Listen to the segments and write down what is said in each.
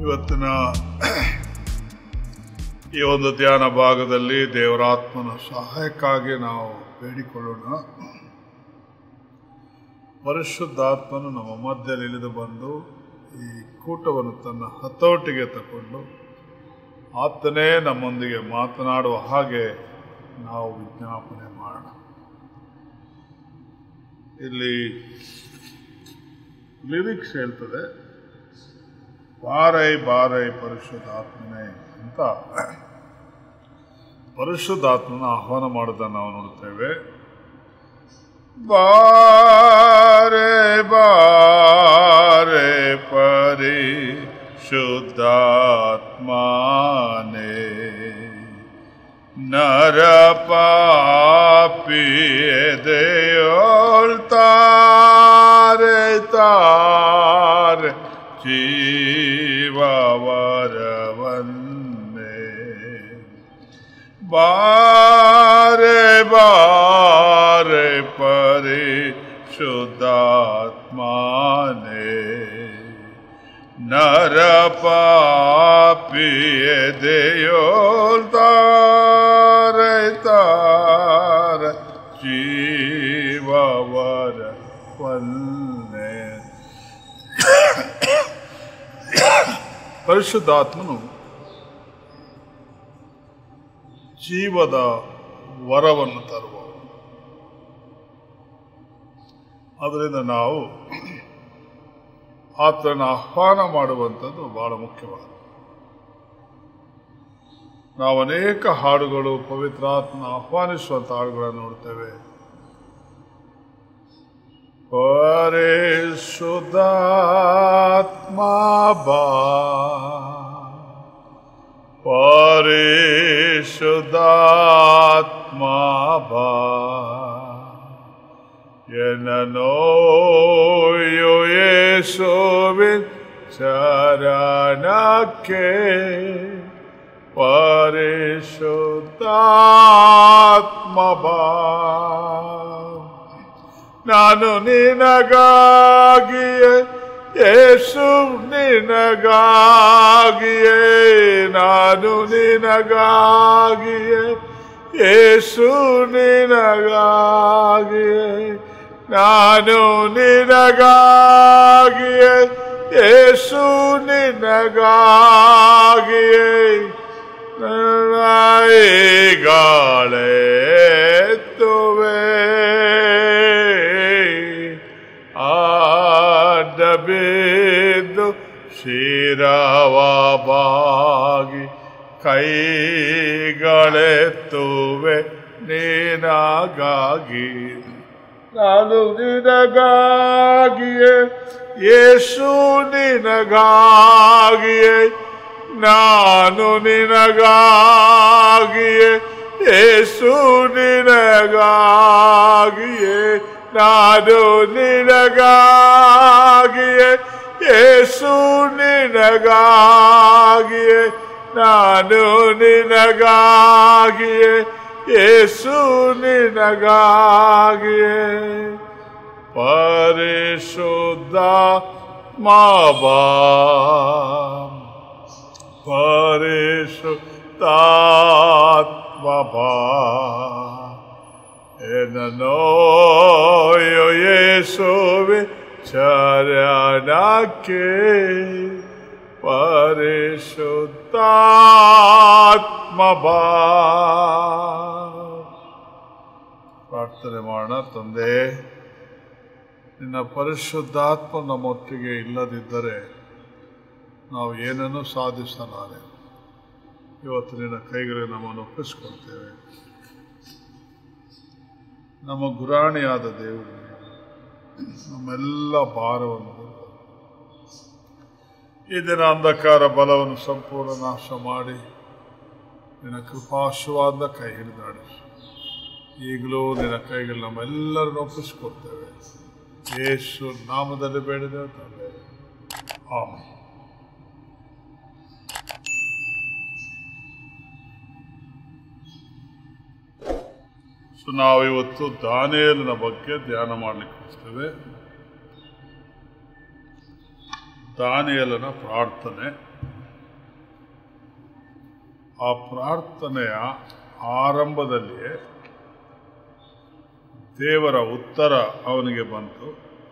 ಇವತ್ತಿನ ಈ ಒಂದು ಧ್ಯಾನ ಭಾಗದಲ್ಲಿ ದೇವರಾತ್ಮನ ಸಹಾಯಕ್ಕಾಗಿ ನಾವು ಬೇಡಿಕೊಳ್ಳೋಣ ಪರಿಶುದ್ಧಾತ್ಮನು ನಮ್ಮ ಮಧ್ಯದಲ್ಲಿ ಇಳಿದು ಬಂದು ಈ ಕೂಟವನ್ನು ತನ್ನ ಹತೋಟಿಗೆ ತಗೊಂಡು ಆತನೇ ನಮ್ಮೊಂದಿಗೆ ಮಾತನಾಡುವ ಹಾಗೆ ನಾವು ವಿಜ್ಞಾಪನೆ ಮಾಡೋಣ ಇಲ್ಲಿ ಲಿರಿಕ್ಸ್ ಹೇಳ್ತದೆ ಬಾರೈ ಬಾರೈ ಪರಿಶುದ್ಧಾತ್ಮನೆ ಅಂತ ಪರಿಶುದ್ಧಾತ್ಮನ ಆಹ್ವಾನ ಮಾಡೋದನ್ನು ನಾವು ನೋಡುತ್ತೇವೆ ಬಾರೆ ಬಾರೆ ಪರಿ ಶುದ್ಧಾತ್ಮನೆ ನರ ಪಾಪಿಯದೆಯೋಳ್ತಾರೆ ತಾರೆ ಜೀವವರವನ್ನೇ ಬಾರೆ ಬಾರೆ ಪರಿ ಶುದ್ಧಾತ್ಮನೆ ನರ ಪಾಪಿಯದೆಯೋಳ್ತಾರೆ ತಾರ ಜೀವವರ ವನ್ನೇ ಪರಿಶುದ್ಧಾತ್ಮನು ಜೀವದ ವರವನ್ನು ತರುವ ಅದರಿಂದ ನಾವು ಆತನ ಆಹ್ವಾನ ಮಾಡುವಂಥದ್ದು ಬಹಳ ಮುಖ್ಯವಾದ ನಾವು ಅನೇಕ ಹಾಡುಗಳು ಪವಿತ್ರಾತ್ಮ ಆಹ್ವಾನಿಸುವಂಥ ಹಾಡುಗಳನ್ನು ನೋಡ್ತೇವೆ ಪರಿಶುದ್ಧಾತ್ಮ ಬಾ ಪರಿಶುದ್ಧಾತ್ಮ ಬಾ ಎನ್ನೋ ಯೇಸುವಿನ್ ಚರಣಕ್ಕೆ ಪರಿಶುದ್ಧಾತ್ಮ ಬಾ ನಾನು ನಿನಗಾಗಿಯೇ ಯೇಸು ನಿನಗಾಗಿಯೇ ನಾನು ನಿನಗಾಗಿಯೇ ಯೇಸು ನಿನಗಾಗಿಯೇ ನಾನು ನಿನಗಾಗಿಯೇ ಯೇಸು ನಿನಗಾಗಿಯೇ ಗಾಳೆ ಆಡಬೇದು ಶಿರವಾಗಿ ಕೈಗಳೆತ್ತುವೆ ನೀನಾಗಾಗಿ ನಾನು ನಿನಗಾಗಿಯೇ ಯೇಸು ನಿನಗಾಗಿಯೇ ನಾನು ನಿನಗಾಗಿಯೇ ಯೇಸು ನಿನಗಾಗಿಯೇ ನಾನು ನಿನಗಾಗಿಯೇ ಯೇಸು ನಿನಗಾಗಿಯೇ ನಾನು ನಿನಗಾಗಿಯೇ ಯೇಸು ನಿನಗಾಗಿಯೇ ಪರಿಶುದ್ಧ ಮಾಬಾ ಪರಿಶುದ್ಧಾತ್ಮ ಬಾ ಏನೋ ಯೇಸುವೆ ಚರಣಕ್ಕೆ ಪರಿಶುದ್ಧಾತ್ಮ ಬಾ ಪ್ರಾರ್ಥನೆ ಮಾಡೋಣ ತಂದೆ ನಿನ್ನ ಪರಿಶುದ್ಧಾತ್ಮ ನಮ್ಮೊಟ್ಟಿಗೆ ಇಲ್ಲದಿದ್ದರೆ ನಾವು ಏನನ್ನೂ ಸಾಧಿಸಲಾರೆ ಇವತ್ತು ನಿನ್ನ ಕೈಗಳಿಗೆ ನಮ್ಮನ್ನು ಒಪ್ಪಿಸ್ಕೊಳ್ತೇವೆ ನಮ್ಮ ಗುರಾಣಿಯಾದ ದೇವರು ನಮ್ಮೆಲ್ಲ ಭಾರವನ್ನು ಈ ದಿನ ಅಂಧಕಾರ ಬಲವನ್ನು ಸಂಪೂರ್ಣ ನಾಶ ಮಾಡಿ ನಿನ್ನ ಕೃಪಾಶುವಾದ ಕೈ ಹಿಡಿದಾಡಿಸು ಈಗಲೂ ನಿನ್ನ ಕೈಗೆ ನಮ್ಮೆಲ್ಲರನ್ನು ಒಪ್ಪಿಸ್ಕೊಡ್ತೇವೆ ಯೇಸು ನಾಮದಲ್ಲಿ ಬೇಡಿದೆ ತಂದೆ ಆಮೇಲೆ ಸೊ ನಾವು ಇವತ್ತು ದಾನಿಯಲಿನ ಬಗ್ಗೆ ಧ್ಯಾನ ಮಾಡಲಿಕ್ಕೆ ಹೋಗ್ತೇವೆ ದಾನಿಯಲನ ಪ್ರಾರ್ಥನೆ ಆ ಪ್ರಾರ್ಥನೆಯ ಆರಂಭದಲ್ಲಿಯೇ ದೇವರ ಉತ್ತರ ಅವನಿಗೆ ಬಂತು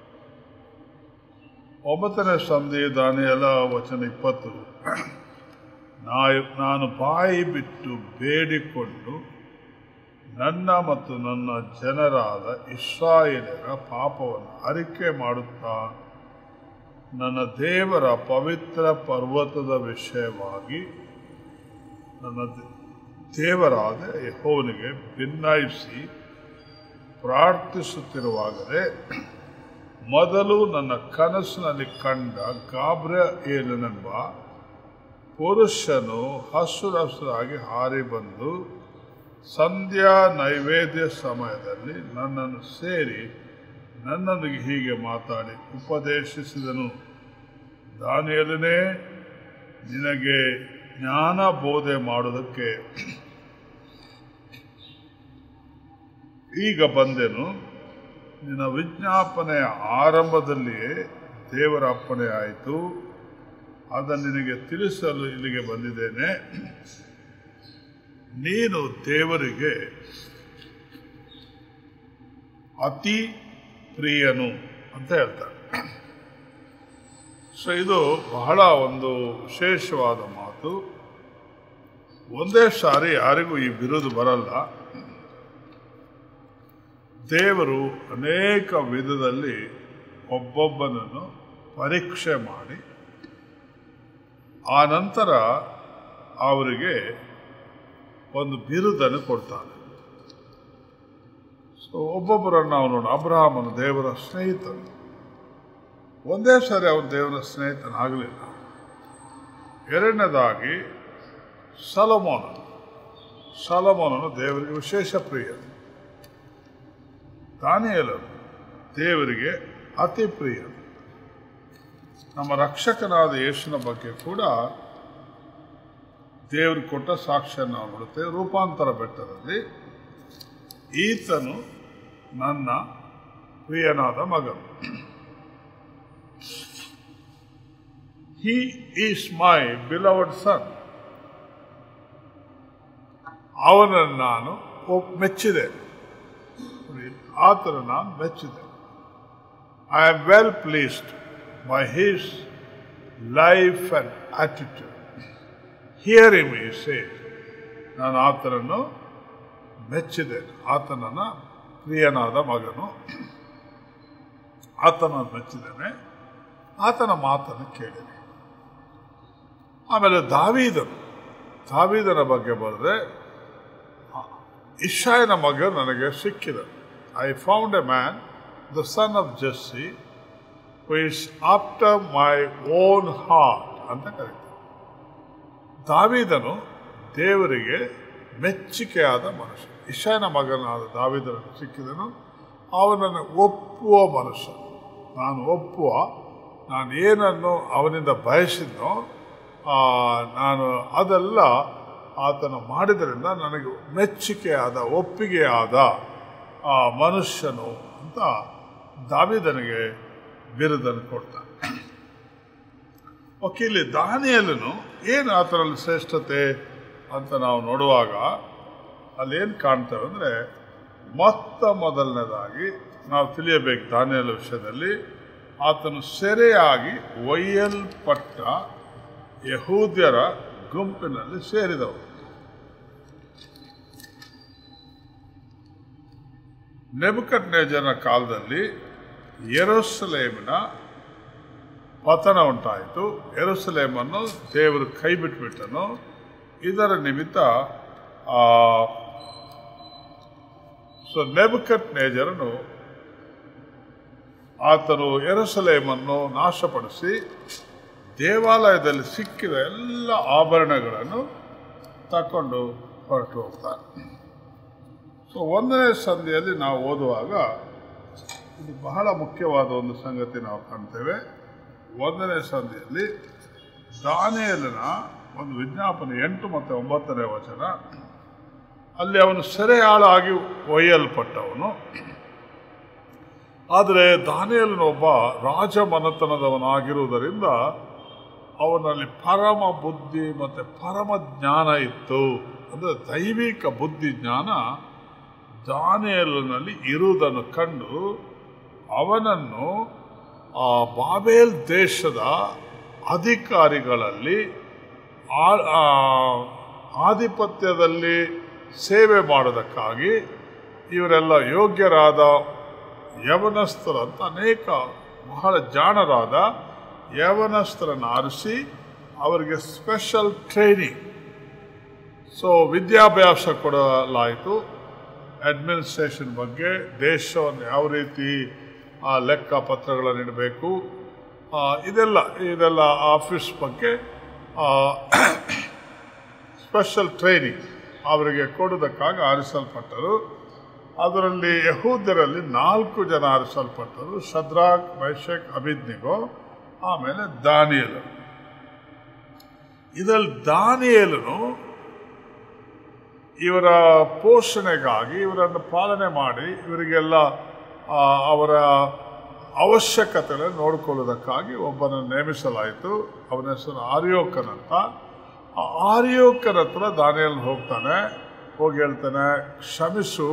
ಒಂಬತ್ತನೇ ಸಂಧಿ ದಾನಿಯಲ ವಚನ ಇಪ್ಪತ್ತು ನಾ- ನಾನು ಬಾಯಿ ಬಿಟ್ಟು ಬೇಡಿಕೊಂಡು ನನ್ನ ಮತ್ತು ನನ್ನ ಜನರಾದ ಇಸ್ರಾಯೇಲರ ಪಾಪವನ್ನು ಅರಿಕೆ ಮಾಡುತ್ತಾ ನನ್ನ ದೇವರ ಪವಿತ್ರ ಪರ್ವತದ ವಿಷಯವಾಗಿ ನನ್ನ ದೇ- ದೇವರಾದ ಯೆಹೋವನಿಗೆ ಭಿನ್ನಾಯಿಸಿ ಪ್ರಾರ್ಥಿಸುತ್ತಿರುವಾಗಲೇ ಮೊದಲು ನನ್ನ ಕನಸಿನಲ್ಲಿ ಕಂಡ ಗಾಬ್ರಿಯೇಲನೆಂಬ ಪುರುಷನು ಹಸುರಸುರಾಗಿ ಹಾರಿ ಬಂದು ಸಂಧ್ಯಾ ನೈವೇದ್ಯ ಸಮಯದಲ್ಲಿ ನನ್ನನ್ನು ಸೇರಿ ನನ್ನೊಂದಿಗೆ ಹೀಗೆ ಮಾತಾಡಿ ಉಪದೇಶಿಸಿದನು ದಾನಿಯಲನೇ ನಿನಗೆ ಜ್ಞಾನ ಬೋಧೆ ಮಾಡುವುದಕ್ಕೆ ಈಗ ಬಂದೆನು ನಿನ್ನ ವಿಜ್ಞಾಪನೆಯ ಆರಂಭದಲ್ಲಿಯೇ ದೇವರ ಅಪ್ಪಣೆ ಆಯಿತು ಅದನ್ನು ನಿನಗೆ ತಿಳಿಸಲು ಇಲ್ಲಿಗೆ ಬಂದಿದ್ದೇನೆ ನೀನು ದೇವರಿಗೆ ಅತಿ ಪ್ರಿಯನು ಅಂತ ಹೇಳ್ತಾರೆ ಸೊ ಇದು ಬಹಳ ಒಂದು ವಿಶೇಷವಾದ ಮಾತು ಒಂದೇ ಸಾರಿ ಯಾರಿಗೂ ಈ ಬಿರುದು ಬರಲ್ಲ ದೇವರು ಅನೇಕ ವಿಧದಲ್ಲಿ ಒಬ್ಬೊಬ್ಬನನ್ನು ಪರೀಕ್ಷೆ ಮಾಡಿ ಆ ನಂತರ ಅವರಿಗೆ ಒಂದು ಬಿರುದನ್ನು ಕೊಡ್ತಾನೆ ಸೊ ಒಬ್ಬೊಬ್ಬರನ್ನು ನಾವು ನೋಡಿ ಅಬ್ರಹಾಮನು ದೇವರ ಸ್ನೇಹಿತನು ಒಂದೇ ಸಾರಿ ಅವನು ದೇವರ ಸ್ನೇಹಿತನಾಗಲಿಲ್ಲ ಎರಡನೇದಾಗಿ ಸಲಮೋನನು ಸಲಮೋನನು ದೇವರಿಗೆ ವಿಶೇಷ ಪ್ರಿಯನು ದಾನಿಯಲನು ದೇವರಿಗೆ ಅತಿ ಪ್ರಿಯನು ನಮ್ಮ ರಕ್ಷಕನಾದ ಯೇಸುನ ಬಗ್ಗೆ ಕೂಡ ದೇವರು ಕೊಟ್ಟ ಸಾಕ್ಷ್ಯವನ್ನು ನಾವು ನೋಡುತ್ತೇವೆ ರೂಪಾಂತರ ಬೆಟ್ಟದಲ್ಲಿ ಈತನು ನನ್ನ ಪ್ರಿಯನಾದ ಮಗನು ಹಿ ಈಸ್ ಮೈ ಬಿಲವಡ್ ಸನ್ ಅವನನ್ನು ನಾನು ಒಪ್- ಮೆಚ್ಚಿದೆ ಆತನ ನಾನು ಮೆಚ್ಚಿದೆ I am well pleased by his life and attitude here ಇಮ್ ಈ ಸೇ ನಾನು ಆತನನ್ನು ಮೆಚ್ಚಿದ್ದೇನೆ ಆತನನ್ನ ಪ್ರಿಯನಾದ ಮಗನು ಆತನನ್ನು ಮೆಚ್ಚಿದ್ದೇನೆ ಆತನ ಮಾತನ್ನು ಕೇಳಿದೆ ಆಮೇಲೆ ದಾವೀದನು ದಾವೀದನ ಬಗ್ಗೆ ಬರೆದ್ರೆ ಇಶಾಯನ ಮಗ ನನಗೆ ಸಿಕ್ಕಿದ I found a man the son of Jesse who is after my own heart ಅಂತ ಕರೀತಾರೆ ದಾವಿದನು ದೇವರಿಗೆ ಮೆಚ್ಚುಗೆಯಾದ ಮನುಷ್ಯ ಇಶಾಯನ ಮಗನಾದ ದಾವಿದನನ್ನು ಸಿಕ್ಕಿದನು ಅವನನ್ನು ಒಪ್ಪುವ ಮನುಷ್ಯ ನಾನು ಒಪ್ಪುವ ನಾನು ಏನನ್ನು ಅವನಿಂದ ಬಯಸಿದ್ನೋ ಆ, ನಾನು ಅದೆಲ್ಲ ಆತನು ಮಾಡಿದ್ರಿಂದ ನನಗೆ ಮೆಚ್ಚುಗೆಯಾದ ಒಪ್ಪಿಗೆಯಾದ ಆ ಮನುಷ್ಯನು ಅಂತ ದಾವಿದನಿಗೆ ಬಿರುದನ್ನು ಕೊಡ್ತಾನೆ ಓಕೆ ಇಲ್ಲಿ ದಾನಿಯಲ್ಲನು ಏನು ಆತನಲ್ಲಿ ಶ್ರೇಷ್ಠತೆ ಅಂತ ನಾವು ನೋಡುವಾಗ ಅಲ್ಲೇನು ಕಾಣ್ತೇವೆ ಅಂದರೆ ಮೊತ್ತ ಮೊದಲನೇದಾಗಿ ನಾವು ತಿಳಿಯಬೇಕು ದಾನಿಯಲ ವಿಷಯದಲ್ಲಿ ಆತನು ಸೆರೆಯಾಗಿ ಒಯ್ಯಲ್ಪಟ್ಟ ಯಹೂದ್ಯರ ಗುಂಪಿನಲ್ಲಿ ಸೇರಿದವರು ನೆಬಕಟ್ ನೇಜನ ಕಾಲದಲ್ಲಿ ಯೆರೂಸಲೇಮಿನ ಪತನ ಉಂಟಾಯಿತು ಯೆರೂಸಲೇಮನ್ನು ದೇವರು ಕೈ ಬಿಟ್ಬಿಟ್ಟನು ಇದರ ನಿಮಿತ್ತ ಆ, ಸೊ ನೆಬಕಟ್ ನೇಜರನು ಆತನು ಯೆರೂಸಲೇಮನ್ನು ನಾಶಪಡಿಸಿ ದೇವಾಲಯದಲ್ಲಿ ಸಿಕ್ಕಿದ ಎಲ್ಲ ಆಭರಣಗಳನ್ನು ತಕೊಂಡು ಹೊರಟು ಹೋಗ್ತಾನೆ ಸೊ ಒಂದನೇ ಸಂಧಿಯಲ್ಲಿ ನಾವು ಓದುವಾಗ ಇದು ಬಹಳ ಮುಖ್ಯವಾದ ಒಂದು ಸಂಗತಿ ನಾವು ಕಾಣ್ತೇವೆ ಒಂದನೇ ಸಂಧಿಯಲ್ಲಿ ದಾನಿಯಲಿನ ಒಂದು ವಿಜ್ಞಾಪನೆ ಎಂಟು ಮತ್ತು ಒಂಬತ್ತನೇ ವಚನ ಅಲ್ಲಿ ಅವನು ಸೆರೆಯಾಳಾಗಿ ಒಯ್ಯಲ್ಪಟ್ಟವನು ಆದರೆ ದಾನಿಯಲಿನೊಬ್ಬ ರಾಜಮನತನದವನಾಗಿರುವುದರಿಂದ ಅವನಲ್ಲಿ ಪರಮ ಬುದ್ಧಿ ಮತ್ತು ಪರಮ ಜ್ಞಾನ ಇತ್ತು ಅಂದರೆ ದೈವಿಕ ಬುದ್ಧಿ ಜ್ಞಾನ ದಾನಿಯಲ್ನಲ್ಲಿ ಇರುವುದನ್ನು ಕಂಡು ಅವನನ್ನು ಆ ಬಾಬೇಲ್ ದೇಶದ ಅಧಿಕಾರಿಗಳಲ್ಲಿ ಆ- ಆ, ಆಧಿಪತ್ಯದಲ್ಲಿ ಸೇವೆ ಮಾಡೋದಕ್ಕಾಗಿ ಇವರೆಲ್ಲ ಯೋಗ್ಯರಾದ ಯವನಸ್ಥರಂತ ಅನೇಕ ಬಹಳ ಜಾಣರಾದ ಯವನಸ್ಥರನ್ನು ಆರಿಸಿ ಅವರಿಗೆ ಸ್ಪೆಷಲ್ ಟ್ರೈನಿಂಗ್ ಸೊ ವಿದ್ಯಾಭ್ಯಾಸ ಕೊಡಲಾಯಿತು ಅಡ್ಮಿನಿಸ್ಟ್ರೇಷನ್ ಬಗ್ಗೆ ದೇಶವನ್ನು ಯಾವ ರೀತಿ ಆ ಲೆಕ್ಕ ಪತ್ರಗಳನ್ನು ಇಡಬೇಕು ಆ, ಇದೆಲ್ಲ ಇದೆಲ್ಲ ಆಫೀಸ್ ಬಗ್ಗೆ ಸ್ಪೆಷಲ್ ಟ್ರೈನಿಂಗ್ ಅವರಿಗೆ ಕೊಡುವುದಕ್ಕಾಗಿ ಆರಿಸಲ್ಪಟ್ಟರು ಅದರಲ್ಲಿ ಯಹೂದ್ಯರಲ್ಲಿ ನಾಲ್ಕು ಜನ ಆರಿಸಲ್ಪಟ್ಟರು ಶದ್ರಾಕ್ ಮೈಶಕ್ ಅಭಿದ್ನಿಗೋ ಆಮೇಲೆ ದಾನಿಯಲು ಇದರಲ್ಲಿ ದಾನಿಯೇಲನು ಇವರ ಪೋಷಣೆಗಾಗಿ ಇವರನ್ನು ಪಾಲನೆ ಮಾಡಿ ಇವರಿಗೆಲ್ಲ ಆ, ಅವರ ಅವಶ್ಯಕತೆಗಳನ್ನು ನೋಡಿಕೊಳ್ಳುವುದಕ್ಕಾಗಿ ಒಬ್ಬನನ್ನು ನೇಮಿಸಲಾಯಿತು ಅವನ ಹೆಸರು ಆರ್ಯೋಕನಂತ ಆ ಆರ್ಯೋಕನ ಹತ್ರ ದಾನಿಯಲ್ ಹೋಗ್ತಾನೆ ಹೋಗಿ ಹೇಳ್ತಾನೆ ಕ್ಷಮಿಸು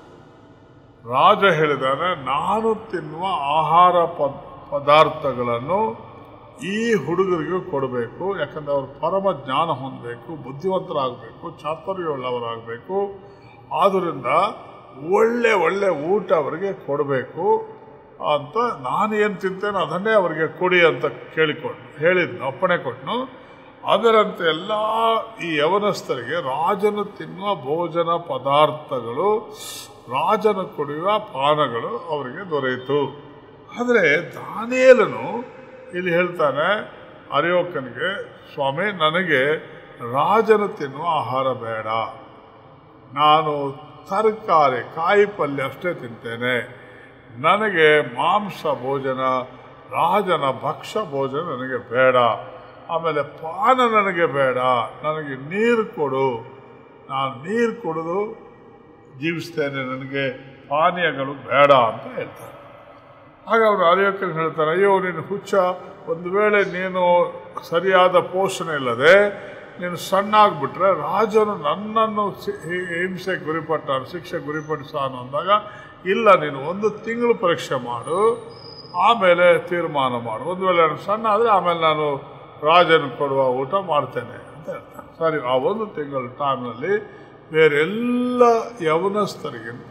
ರಾಜ ಹೇಳಿದಾನೆ ನಾನು ತಿನ್ನುವ ಆಹಾರ ಪದ್ ಪದಾರ್ಥಗಳನ್ನು ಈ ಹುಡುಗರಿಗೂ ಕೊಡಬೇಕು ಯಾಕಂದ್ರೆ ಅವರು ಪರಮ ಜ್ಞಾನ ಹೊಂದಬೇಕು ಬುದ್ಧಿವಂತರಾಗಬೇಕು ಚಾತುರ್ಯವುಳ್ಳವರಾಗಬೇಕು ಆದ್ದರಿಂದ ಒಳ್ಳೆ ಒಳ್ಳೆ ಊಟ ಅವರಿಗೆ ಕೊಡಬೇಕು ಅಂತ ನಾನು ಏನು ತಿಂತೇನೆ ಅದನ್ನೇ ಅವರಿಗೆ ಕೊಡಿ ಅಂತ ಕೇಳಿಕೊಂಡು ಹೇಳಿದ್ನು ಅಪ್ಪಣೆ ಕೊಟ್ಟನು ಅದರಂತೆ ಎಲ್ಲ ಈ ಯವನಸ್ಥರಿಗೆ ರಾಜನು ತಿನ್ನುವ ಭೋಜನ ಪದಾರ್ಥಗಳು ರಾಜನು ಕುಡಿಯುವ ಪಾನಗಳು ಅವರಿಗೆ ದೊರೆಯಿತು ಆದರೆ ದಾನಿಯೇಲನು ಇಲ್ಲಿ ಹೇಳ್ತಾನೆ ಅರಿಯೋಕನಿಗೆ ಸ್ವಾಮಿ ನನಗೆ ರಾಜನು ತಿನ್ನುವ ಆಹಾರ ಬೇಡ ನಾನು ತರಕಾರಿ ಕಾಯಿ ಪಲ್ಯ ಅಷ್ಟೇ ತಿಂತೇನೆ ನನಗೆ ಮಾಂಸ ಭೋಜನ ರಾಜನ ಭಕ್ಷ್ಯ ಭೋಜನ ನನಗೆ ಬೇಡ ಆಮೇಲೆ ಪಾನ ನನಗೆ ಬೇಡ ನನಗೆ ನೀರು ಕೊಡು ನಾನು ನೀರು ಕುಡಿದು ಜೀವಿಸ್ತೇನೆ ನನಗೆ ಪಾನೀಯಗಳು ಬೇಡ ಅಂತ ಹೇಳ್ತಾರೆ ಆಗ ಅವರು ಆರ್ಯೋಕರು ಹೇಳ್ತಾರೆ ಅಯ್ಯೋ ನೀನು ಹುಚ್ಚ ಒಂದು ವೇಳೆ ನೀನು ಸರಿಯಾದ ಪೋಷಣೆ ಇಲ್ಲದೆ ನೀನು ಸಣ್ಣ ಆಗ್ಬಿಟ್ರೆ ರಾಜನು ನನ್ನನ್ನು ಸಿ- ಹಿ- ಹಿಂಸೆಗೆ ಗುರಿಪಟ್ಟಾನು ಶಿಕ್ಷೆ ಗುರಿಪಡಿಸಾನು ಅಂದಾಗ ಇಲ್ಲ ನೀನು ಒಂದು ತಿಂಗಳು ಪರೀಕ್ಷೆ ಮಾಡು ಆಮೇಲೆ ತೀರ್ಮಾನ ಮಾಡು ಒಂದು ವೇಳೆ ನಾನು ಸಣ್ಣ ಆದರೆ ಆಮೇಲೆ ನಾನು ರಾಜನ ಕೊಡುವ ಊಟ ಮಾಡ್ತೇನೆ ಅಂತ ಹೇಳ್ತಾನೆ ಸರಿ ಆ ಒಂದು ತಿಂಗಳ ಟೈಮ್ನಲ್ಲಿ ಬೇರೆಲ್ಲ ಯವನಸ್ಥರಿಗಿಂತ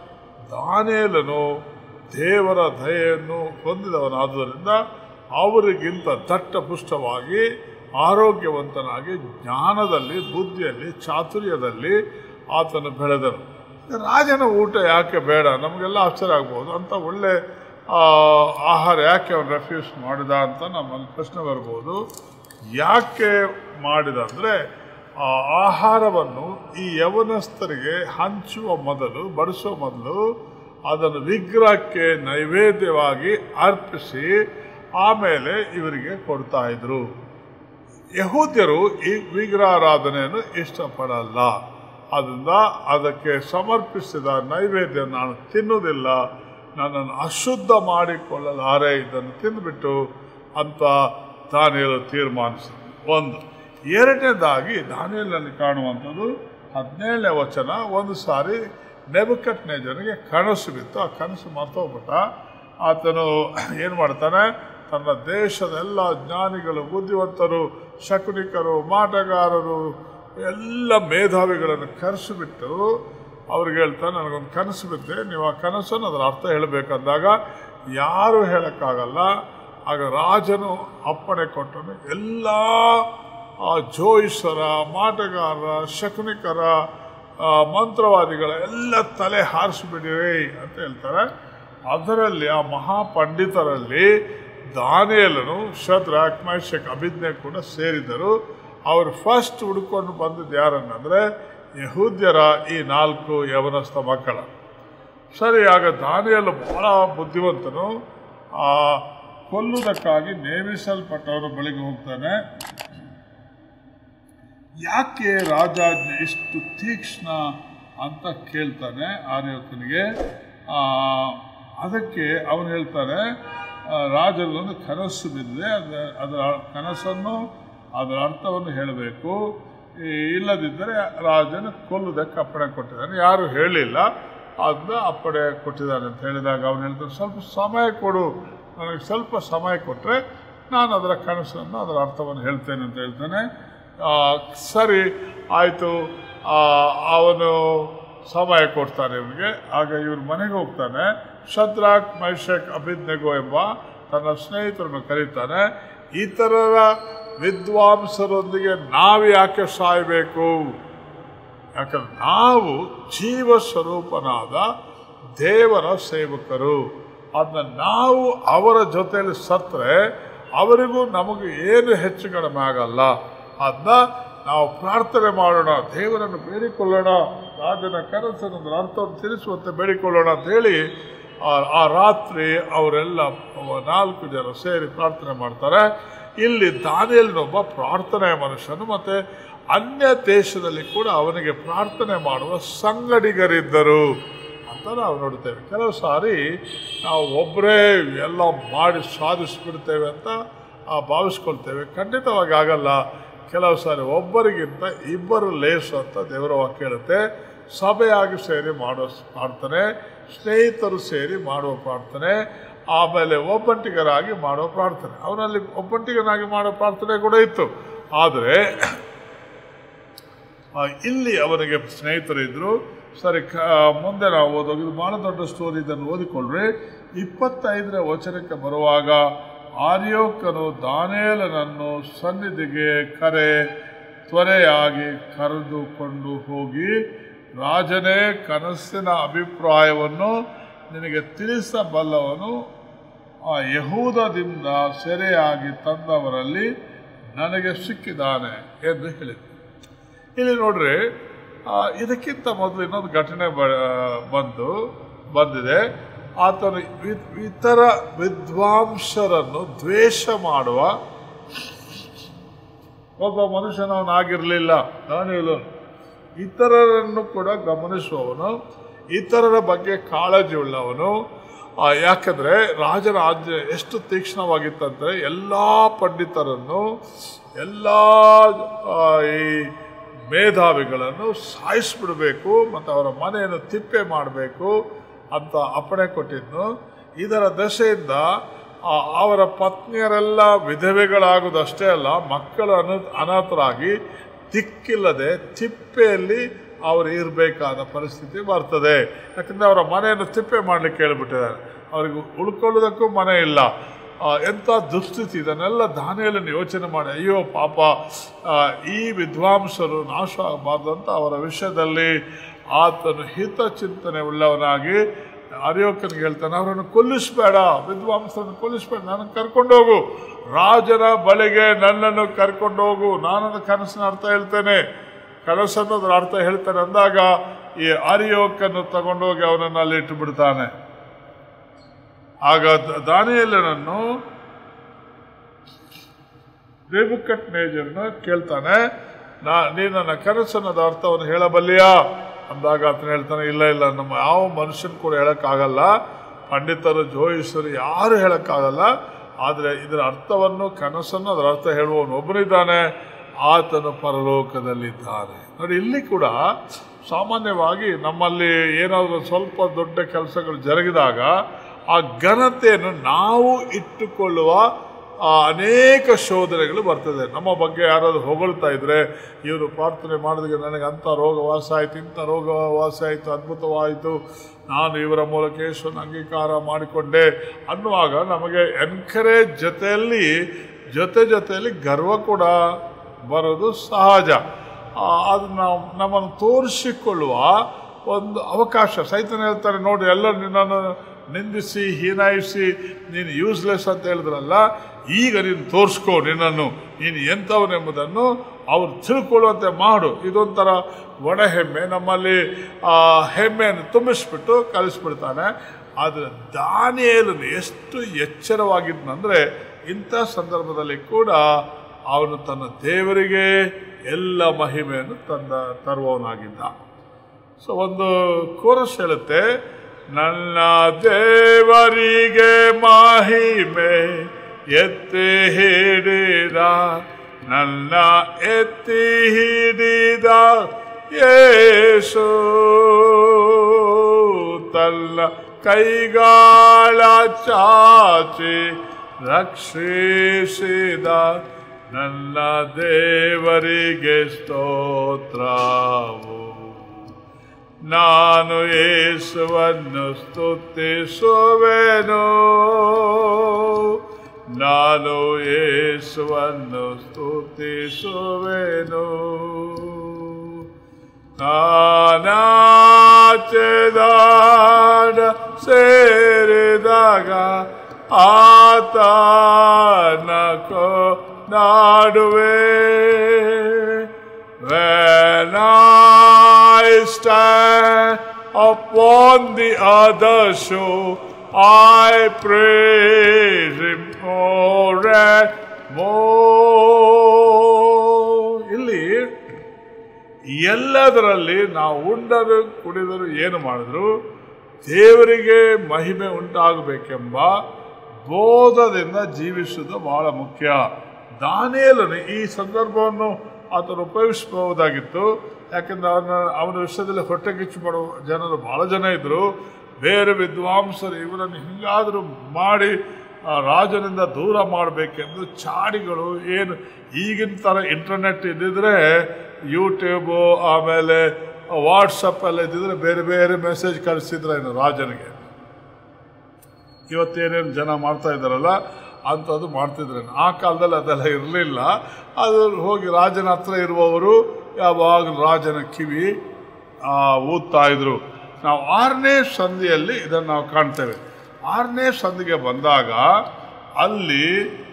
ದಾನೇಲನು ದೇವರ ದಯೆಯನ್ನು ಹೊಂದಿದವನಾದುದರಿಂದ ಅವರಿಗಿಂತ ದಟ್ಟಪುಷ್ಟವಾಗಿ ಆರೋಗ್ಯವಂತನಾಗಿ ಜ್ಞಾನದಲ್ಲಿ ಬುದ್ಧಿಯಲ್ಲಿ ಚಾತುರ್ಯದಲ್ಲಿ ಆತನು ಬೆಳೆದನು ರಾಜನ ಊಟ ಯಾಕೆ ಬೇಡ ನಮಗೆಲ್ಲ ಆಶ್ಚರ್ಯ ಆಗ್ಬೋದು ಅಂತ ಒಳ್ಳೆ ಆ, ಆಹಾರ ಯಾಕೆ ಅವನು ರೆಫ್ಯೂಸ್ ಮಾಡಿದ ಅಂತ ನಮ್ಮಲ್ಲಿ ಪ್ರಶ್ನೆ ಬರ್ಬೋದು ಯಾಕೆ ಮಾಡಿದ ಅಂದರೆ ಆ ಆಹಾರವನ್ನು ಈ ಯವನಸ್ಥರಿಗೆ ಹಂಚುವ ಮೊದಲು ಬಡಿಸುವ ಮೊದಲು ಅದನ್ನು ವಿಗ್ರಹಕ್ಕೆ ನೈವೇದ್ಯವಾಗಿ ಅರ್ಪಿಸಿ ಆಮೇಲೆ ಇವರಿಗೆ ಕೊಡ್ತಾ ಇದ್ರು ಯಹೂದ್ಯರು ಈ ವಿಗ್ರಹಾರಾಧನೆಯನ್ನು ಇಷ್ಟಪಡಲ್ಲ ಅದರಿಂದ ಅದಕ್ಕೆ ಸಮರ್ಪಿಸಿದ ನೈವೇದ್ಯ ನಾನು ತಿನ್ನುವುದಿಲ್ಲ ನನ್ನನ್ನು ಅಶುದ್ಧ ಮಾಡಿಕೊಳ್ಳಲಾರೆ ಇದನ್ನು ತಿಂದುಬಿಟ್ಟು ಅಂತ ದಾನಿಯಲು ತೀರ್ಮಾನಿಸಿದ ಒಂದು ಎರಡನೇದಾಗಿ ದಾನಿಯಲಲ್ಲಿ ಕಾಣುವಂಥದ್ದು ಹದಿನೇಳನೇ ವಚನ ಒಂದು ಸಾರಿ ನೆಬಕಟ್ ನೇಜನಿಗೆ ಕನಸು ಬಿತ್ತು ಆ ಕನಸು ಮರ್ತೋಗ್ಬಿಟ್ಟ ಆತನು ಏನು ಮಾಡ್ತಾನೆ ತನ್ನ ದೇಶದ ಎಲ್ಲ ಜ್ಞಾನಿಗಳು ಬುದ್ಧಿವಂತರು ಶಕುನಿಕರು ಮಾಟಗಾರರು ಎಲ್ಲ ಮೇಧಾವಿಗಳನ್ನು ಕರೆಸಿಬಿಟ್ಟು ಅವ್ರಿಗೆ ಹೇಳ್ತಾನೆ ನನಗೊಂದು ಕನಸು ಬಿದ್ದೆ ನೀವು ಆ ಕನಸನ್ನು ಅದರ ಅರ್ಥ ಹೇಳಬೇಕಂದಾಗ ಯಾರು ಹೇಳೋಕ್ಕಾಗಲ್ಲ ಆಗ ರಾಜನು ಅಪ್ಪಣೆ ಕೊಟ್ಟನು ಎಲ್ಲ ಆ ಜೋಯಿಸರ ಮಾಟಗಾರರ ಶಕುನಿಕರ ಆ, ಮಂತ್ರವಾದಿಗಳ ಎಲ್ಲ ತಲೆ ಹಾರಿಸಿಬಿಡಿರಿ ಅಂತ ಹೇಳ್ತಾರೆ ಅದರಲ್ಲಿ ಆ ಮಹಾಪಂಡಿತರಲ್ಲಿ ದಾನಿಯಲನು ಶದ್ರಾಕ್ ಮೈಶಕ್ ಅಭಿಜ್ಞೆ ಕೂಡ ಸೇರಿದರು ಅವರು ಫಸ್ಟ್ ಹುಡ್ಕೊಂಡು ಬಂದಿದ್ದು ಯಾರನ್ನಂದ್ರೆ ಯಹೂದ್ಯರ ಈ ನಾಲ್ಕು ಯವನಸ್ಥ ಮಕ್ಕಳ ಸರಿ ಆಗ ದಾನಿಯಲು ಬಹಳ ಬುದ್ಧಿವಂತನು ಆ ಕೊಲ್ಲುವುದಕ್ಕಾಗಿ ನೇಮಿಸಲ್ಪಟ್ಟವರ ಬಳಿಗೆ ಹೋಗ್ತಾನೆ ಯಾಕೆ ರಾಜಾಜ್ಞೆ ಇಷ್ಟು ತೀಕ್ಷ್ಣ ಅಂತ ಕೇಳ್ತಾನೆ ಆರ್ಯೋಕನಿಗೆ ಆ, ಅದಕ್ಕೆ ಅವನು ಹೇಳ್ತಾನೆ ಆ, ರಾಜನಿಗೊಂದು ಕನಸು ಬಿದ್ದಿದೆ ಅದ ಅದರ ಕನಸನ್ನು ಅದರ ಅರ್ಥವನ್ನು ಹೇಳಬೇಕು ಈ ಇಲ್ಲದಿದ್ದರೆ ರಾಜನ ಕೊಲ್ಲುವುದಕ್ಕೆ ಅಪ್ಪಣೆ ಕೊಟ್ಟಿದ್ದಾನೆ ಯಾರು ಹೇಳಿಲ್ಲ ಅದನ್ನ ಅಪ್ಪಣೆ ಕೊಟ್ಟಿದ್ದಾನೆ ಅಂತ ಹೇಳಿದಾಗ ಅವನು ಹೇಳ್ತಾನೆ ಸ್ವಲ್ಪ ಸಮಯ ಕೊಡು ನನಗೆ ಸ್ವಲ್ಪ ಸಮಯ ಕೊಟ್ಟರೆ ನಾನು ಅದರ ಕನಸನ್ನು ಅದರ ಅರ್ಥವನ್ನು ಹೇಳ್ತೇನೆ ಅಂತ ಹೇಳ್ತಾನೆ ಆ, ಸರಿ ಆಯಿತು ಅವನು ಸಮಯ ಕೊಡ್ತಾನೆ ಇವನಿಗೆ ಆಗ ಇವ್ರ ಮನೆಗೆ ಹೋಗ್ತಾನೆ ಶದ್ರಾಕ್ ಮೈಷಕ್ ಅಭಿಜ್ಞಗೋ ಎಂಬ ತನ್ನ ಸ್ನೇಹಿತರನ್ನು ಕರೀತಾನೆ ಇತರರ ವಿದ್ವಾಂಸರೊಂದಿಗೆ ನಾವು ಯಾಕೆ ಸಾಯಬೇಕು ಯಾಕಂದ್ರೆ ನಾವು ಜೀವ ಸ್ವರೂಪನಾದ ದೇವರ ಸೇವಕರು ಅದನ್ನ ನಾವು ಅವರ ಜೊತೆಯಲ್ಲಿ ಸತ್ತರೆ ಅವರಿಗೂ ನಮಗೂ ಏನು ಹೆಚ್ಚು ಕಡಿಮೆ ಆಗಲ್ಲ ಅದನ್ನ ನಾವು ಪ್ರಾರ್ಥನೆ ಮಾಡೋಣ ದೇವರನ್ನು ಬೇಡಿಕೊಳ್ಳೋಣ ರಾಜನ ಕನಸನ್ನು ಅದರ ಅರ್ಥವನ್ನು ತಿಳಿಸುವಂತೆ ಬೇಡಿಕೊಳ್ಳೋಣ ಅಂತ ಹೇಳಿ ಆ- ಆ ರಾತ್ರಿ ಅವರೆಲ್ಲ ನಾಲ್ಕು ಜನ ಸೇರಿ ಪ್ರಾರ್ಥನೆ ಮಾಡ್ತಾರೆ ಇಲ್ಲಿ ದಾನಿಯಲ್ನೊಬ್ಬ ಪ್ರಾರ್ಥನೆಯ ಮನುಷ್ಯನು ಮತ್ತೆ ಅನ್ಯ ದೇಶದಲ್ಲಿ ಕೂಡ ಅವನಿಗೆ ಪ್ರಾರ್ಥನೆ ಮಾಡುವ ಸಂಗಡಿಗರಿದ್ದರು ಅಂತ ನಾವು ನೋಡ್ತೇವೆ ಕೆಲವು ಸಾರಿ ನಾವು ಒಬ್ಬರೇ ಎಲ್ಲ ಮಾಡಿ ಸಾಧಿಸ್ಬಿಡ್ತೇವೆ ಅಂತ ಆ, ಭಾವಿಸ್ಕೊಳ್ತೇವೆ ಖಂಡಿತವಾಗಿ ಆಗಲ್ಲ ಕೆಲವು ಸಾರಿ ಒಬ್ಬರಿಗಿಂತ ಇಬ್ಬರು ಲೇಸು ಅಂತ ದೇವರ ವಾಕ್ಯ ಹೇಳುತ್ತೆ ಸಭೆಯಾಗಿ ಸೇರಿ ಮಾಡೋ ಪ್ರಾರ್ಥನೆ ಸ್ನೇಹಿತರು ಸೇರಿ ಮಾಡುವ ಪ್ರಾರ್ಥನೆ ಆಮೇಲೆ ಒಬ್ಬಂಟಿಗರಾಗಿ ಮಾಡೋ ಪ್ರಾರ್ಥನೆ ಅವನಲ್ಲಿ ಒಬ್ಬಂಟಿಗನಾಗಿ ಮಾಡೋ ಪ್ರಾರ್ಥನೆ ಕೂಡ ಇತ್ತು ಆದರೆ ಆ, ಇಲ್ಲಿ ಅವನಿಗೆ ಸ್ನೇಹಿತರಿದ್ರು ಸರಿ ಕ ಮುಂದೆ ನಾವು ಓದೋದು ಇದು ಬಹಳ ದೊಡ್ಡ ಸ್ಟೋರಿ ಇದನ್ನು ಓದಿಕೊಳ್ಳ್ರಿ ಇಪ್ಪತ್ತೈದನೇ ವಚನಕ್ಕೆ ಬರುವಾಗ ಆರ್ಯೋಕನು ದಾನೇಲನನ್ನು ಸನ್ನಿಧಿಗೆ ಕರೆ ತ್ವರೆಯಾಗಿ ಕರೆದುಕೊಂಡು ಹೋಗಿ ರಾಜನೇ ಕನಸಿನ ಅಭಿಪ್ರಾಯವನ್ನು ನಿನಗೆ ತಿಳಿಸಬಲ್ಲವನು ಆ ಯಹೂದದಿಂದ ಸೆರೆಯಾಗಿ ತಂದವರಲ್ಲಿ ನನಗೆ ಸಿಕ್ಕಿದ್ದಾನೆ ಎಂದು ಹೇಳಿದ ಇಲ್ಲಿ ನೋಡ್ರಿ ಆ, ಇದಕ್ಕಿಂತ ಮೊದಲು ಇನ್ನೊಂದು ಘಟನೆ ಬ- ಬಂದು ಬಂದಿದೆ ಆತನು ಇ- ಇತರ ವಿದ್ವಾಂಸರನ್ನು ದ್ವೇಷ ಮಾಡುವ ಒಬ್ಬ ಮನುಷ್ಯನವನಾಗಿರಲಿಲ್ಲ ದಾನಿಯೇಲು ಇತರರನ್ನು ಕೂಡ ಗಮನಿಸುವವನು ಇತರರ ಬಗ್ಗೆ ಕಾಳಜಿ ಉಳ್ಳವನು ಆ, ಯಾಕಂದ್ರೆ ರಾಜರ ಆಜ್ಞೆ ಎಷ್ಟು ತೀಕ್ಷ್ಣವಾಗಿತ್ತಂದ್ರೆ ಎಲ್ಲ ಪಂಡಿತರನ್ನು ಎಲ್ಲ ಆ, ಈ ಮೇಧಾವಿಗಳನ್ನು ಸಾಯಿಸ್ಬಿಡಬೇಕು ಮತ್ತು ಅವರ ಮನೆಯನ್ನು ತಿಪ್ಪೆ ಮಾಡಬೇಕು ಅಂತ ಅಪ್ಪಣೆ ಕೊಟ್ಟಿದ್ನು ಇದರ ದಶೆಯಿಂದ ಆ, ಅವರ ಪತ್ನಿಯರೆಲ್ಲ ವಿಧವೆಗಳಾಗುವುದಷ್ಟೇ ಅಲ್ಲ ಮಕ್ಕಳು ಅನ ಅನಾಥರಾಗಿ ದಿಕ್ಕಿಲ್ಲದೆ ತಿಪ್ಪೆಯಲ್ಲಿ ಅವರು ಇರಬೇಕಾದ ಪರಿಸ್ಥಿತಿ ಬರ್ತದೆ ಯಾಕಂದರೆ ಅವರ ಮನೆಯನ್ನು ತಿಪ್ಪೆ ಮಾಡಲಿಕ್ಕೆ ಹೇಳ್ಬಿಟ್ಟಿದ್ದಾರೆ ಅವರಿಗೆ ಉಳ್ಕೊಳ್ಳೋದಕ್ಕೂ ಮನೆ ಇಲ್ಲ ಆ, ಎಂಥ ದುಸ್ಥಿತಿ ಇದನ್ನೆಲ್ಲ ದಾನಿಯಲ್ಲನ್ನು ಯೋಚನೆ ಮಾಡಿ ಅಯ್ಯೋ ಪಾಪ ಆ, ಈ ವಿದ್ವಾಂಸರು ನಾಶ ಆಗಬಾರ್ದು ಅಂತ ಅವರ ವಿಷಯದಲ್ಲಿ ಆತನು ಹಿತ ಚಿಂತನೆ ಉಳ್ಳವನಾಗಿ ಅರಿಯೋಕನಿಗೆ ಹೇಳ್ತಾನೆ ಅವರನ್ನು ಕೊಲ್ಲಿಸಬೇಡ ವಿದ್ವಾಂಸರನ್ನು ಕೊಲ್ಲಿಸಬೇಡ ನನಗೆ ಕರ್ಕೊಂಡು ಹೋಗು ರಾಜನ ಬಳಿಗೆ ನನ್ನನ್ನು ಕರ್ಕೊಂಡು ಹೋಗು ನಾನೊಂದು ಕನಸಿನ ಅರ್ಥ ಹೇಳ್ತೇನೆ ಕನಸನ್ನು ಅದರ ಅರ್ಥ ಹೇಳ್ತಾನೆ ಅಂದಾಗ ಈ ಅರಿಯೋಕನ್ನು ತಗೊಂಡೋಗಿ ಅವನನ್ನು ಅಲ್ಲಿ ಇಟ್ಟು ಬಿಡ್ತಾನೆ ಆಗ ದ- ದಾನಿಯೇಲನನ್ನು ರೇಬುಕಟ್ ನೇಜರ್ನ ಕೇಳ್ತಾನೆ ನಾ ನೀ ನನ್ನ ಕನಸನ್ನದ ಅರ್ಥವನ್ನು ಹೇಳಬಲ್ಲಿಯಾ ಅಂದಾಗ ಆತನ ಹೇಳ್ತಾನೆ ಇಲ್ಲ ಇಲ್ಲ ನಮ್ಮ ಯಾವ ಮನುಷ್ಯನ ಕೂಡ ಹೇಳಕ್ಕಾಗಲ್ಲ ಪಂಡಿತರು ಜೋಯಿಸರು ಯಾರು ಹೇಳಕ್ಕಾಗಲ್ಲ ಆದರೆ ಇದರ ಅರ್ಥವನ್ನು ಕನಸನ್ನು ಅದರ ಅರ್ಥ ಹೇಳುವವನು ಒಬ್ಬನಿದ್ದಾನೆ ಆತನು ಪರಲೋಕದಲ್ಲಿದ್ದಾನೆ ನೋಡಿ ಇಲ್ಲಿ ಕೂಡ ಸಾಮಾನ್ಯವಾಗಿ ನಮ್ಮಲ್ಲಿ ಏನಾದರೂ ಸ್ವಲ್ಪ ದೊಡ್ಡ ಕೆಲಸಗಳು ಜರುಗಿದಾಗ ಆ ಘನತೆಯನ್ನು ನಾವು ಇಟ್ಟುಕೊಳ್ಳುವ ಆ ಅನೇಕ ಶೋಧನೆಗಳು ಬರ್ತದೆ ನಮ್ಮ ಬಗ್ಗೆ ಯಾರಾದರೂ ಹೊಗಳ್ತಾ ಇದ್ರೆ ಇವರು ಪ್ರಾರ್ಥನೆ ಮಾಡಿದಾಗ ನನಗೆ ಅಂಥ ರೋಗ ವಾಸ ಆಯಿತು ಇಂಥ ರೋಗ ವಾಸ ಆಯಿತು ಅದ್ಭುತವಾಯಿತು ನಾನು ಇವರ ಮೂಲಕ ಯೇಸುವನ್ನು ಅಂಗೀಕಾರ ಮಾಡಿಕೊಂಡೆ ಅನ್ನುವಾಗ ನಮಗೆ ಎನ್ಕರೇಜ್ ಜೊತೆಯಲ್ಲಿ ಜೊತೆ ಜೊತೆಯಲ್ಲಿ ಗರ್ವ ಕೂಡ ಬರೋದು ಸಹಜ ಆ, ಅದು ನಾವು ನಮ್ಮನ್ನು ತೋರಿಸಿಕೊಳ್ಳುವ ಒಂದು ಅವಕಾಶ ಸೈತನ್ ಹೇಳ್ತಾರೆ ನೋಡಿ ಎಲ್ಲರೂ ನಿನ್ನನ್ನು ನಿಂದಿಸಿ ಹೀನಾಯಿಸಿ ನೀನು ಯೂಸ್ಲೆಸ್ ಅಂತ ಹೇಳಿದ್ರಲ್ಲ ಈಗ ನೀನು ತೋರಿಸ್ಕೋ ನಿನ್ನನ್ನು ನೀನು ಎಂಥವನೆಂಬುದನ್ನು ಅವ್ರು ತಿಳ್ಕೊಳ್ಳುವಂತೆ ಮಾಡು ಇದೊಂಥರ ಒಣ ಹೆಮ್ಮೆ ನಮ್ಮಲ್ಲಿ ಆ ಹೆಮ್ಮೆಯನ್ನು ತುಂಬಿಸ್ಬಿಟ್ಟು ಕಲಿಸ್ಬಿಡ್ತಾನೆ ಆದರೆ ದಾನಿಯೇಲನು ಎಷ್ಟು ಎಚ್ಚರವಾಗಿದ್ನಂದ್ರೆ ಇಂಥ ಸಂದರ್ಭದಲ್ಲಿ ಕೂಡ ಅವನು ತನ್ನ ದೇವರಿಗೆ ಎಲ್ಲ ಮಹಿಮೆಯನ್ನು ತಂದ ತರುವವನಾಗಿದ್ದ ಸೊ ಒಂದು ಕೋರಸ್ ಹೇಳುತ್ತೆ ನನ್ನ ದೇವರಿಗೆ ಮಹಿಮೆ ಎತ್ತಿ ಹಿಡಿದ ನನ್ನ ಎತ್ತಿ ಹಿಡಿದ ಯೇಸು ತನ್ನ ಕೈಗಾಳ ಚಾಚಿ ರಕ್ಷಿಸಿದ ನನ್ನ ದೇವರಿಗೆ ಸ್ತೋತ್ರವು ನಾನು ಯೇಸುವನ್ನು ಸ್ತುತಿಸುವೆನು ನಾನು ಯೇಸುವನ್ನು ಸ್ತುತಿಸುವೆನು ನಾನಾಚೆದಾಡ ಸೇರಿದಾಗ ಆತನ ನಾಡುವೆ When I stand upon the other shore, I praise Him more and more. ಇಲ್ಲಿ ಎಲ್ಲದರಲ್ಲಿ ನಾವು ಉಂಡರು ಕುಡಿದರು ಏನು ಮಾಡಿದ್ರು ದೇವರಿಗೆ ಮಹಿಮೆ ಉಂಟಾಗಬೇಕೆಂಬ ಬೋಧದಿಂದ ಜೀವಿಸುವುದು ಬಹಳ ಮುಖ್ಯ ದಾನಿಯೇಲನು ಈ ಸಂದರ್ಭವನ್ನು ಆತನು ಉಪಯೋಗಿಸಬಹುದಾಗಿತ್ತು ಯಾಕಂದ್ರೆ ಅವನ ಅವನ ವಿಷಯದಲ್ಲಿ ಹೊಟ್ಟೆ ಕಿಚ್ಚು ಮಾಡುವ ಜನರು ಬಹಳ ಜನ ಇದ್ರು ಬೇರೆ ವಿದ್ವಾಂಸರು ಇವರನ್ನು ಹಿಂಗಾದರೂ ಮಾಡಿ ಆ ರಾಜನಿಂದ ದೂರ ಮಾಡಬೇಕೆಂದು ಚಾಡಿಗಳು ಏನು ಈಗಿನ ಥರ ಇಂಟರ್ನೆಟ್ ಇದ್ದಿದ್ರೆ ಯೂಟ್ಯೂಬು ಆಮೇಲೆ ವಾಟ್ಸಪ್ ಎಲ್ಲ ಇದ್ದಿದ್ರೆ ಬೇರೆ ಬೇರೆ ಮೆಸೇಜ್ ಕಳಿಸಿದ್ರೆ ಏನು ರಾಜನಿಗೆ ಇವತ್ತೇನೇನು ಜನ ಮಾಡ್ತಾ ಇದ್ದಾರಲ್ಲ ಅಂಥದ್ದು ಮಾಡ್ತಿದ್ರೆ ಆ ಕಾಲದಲ್ಲಿ ಅದೆಲ್ಲ ಇರಲಿಲ್ಲ ಅದು ಹೋಗಿ ರಾಜನ ಹತ್ರ ಇರುವವರು ಯಾವಾಗಲೂ ರಾಜನ ಕಿವಿ ಆ, ಊದ್ತಾ ಇದ್ರು ನಾವು ಆರನೇ ಸಂಧಿಯಲ್ಲಿ ಇದನ್ನು ನಾವು ಕಾಣ್ತೇವೆ ಆರನೇ ಸಂಧಿಗೆ ಬಂದಾಗ ಅಲ್ಲಿ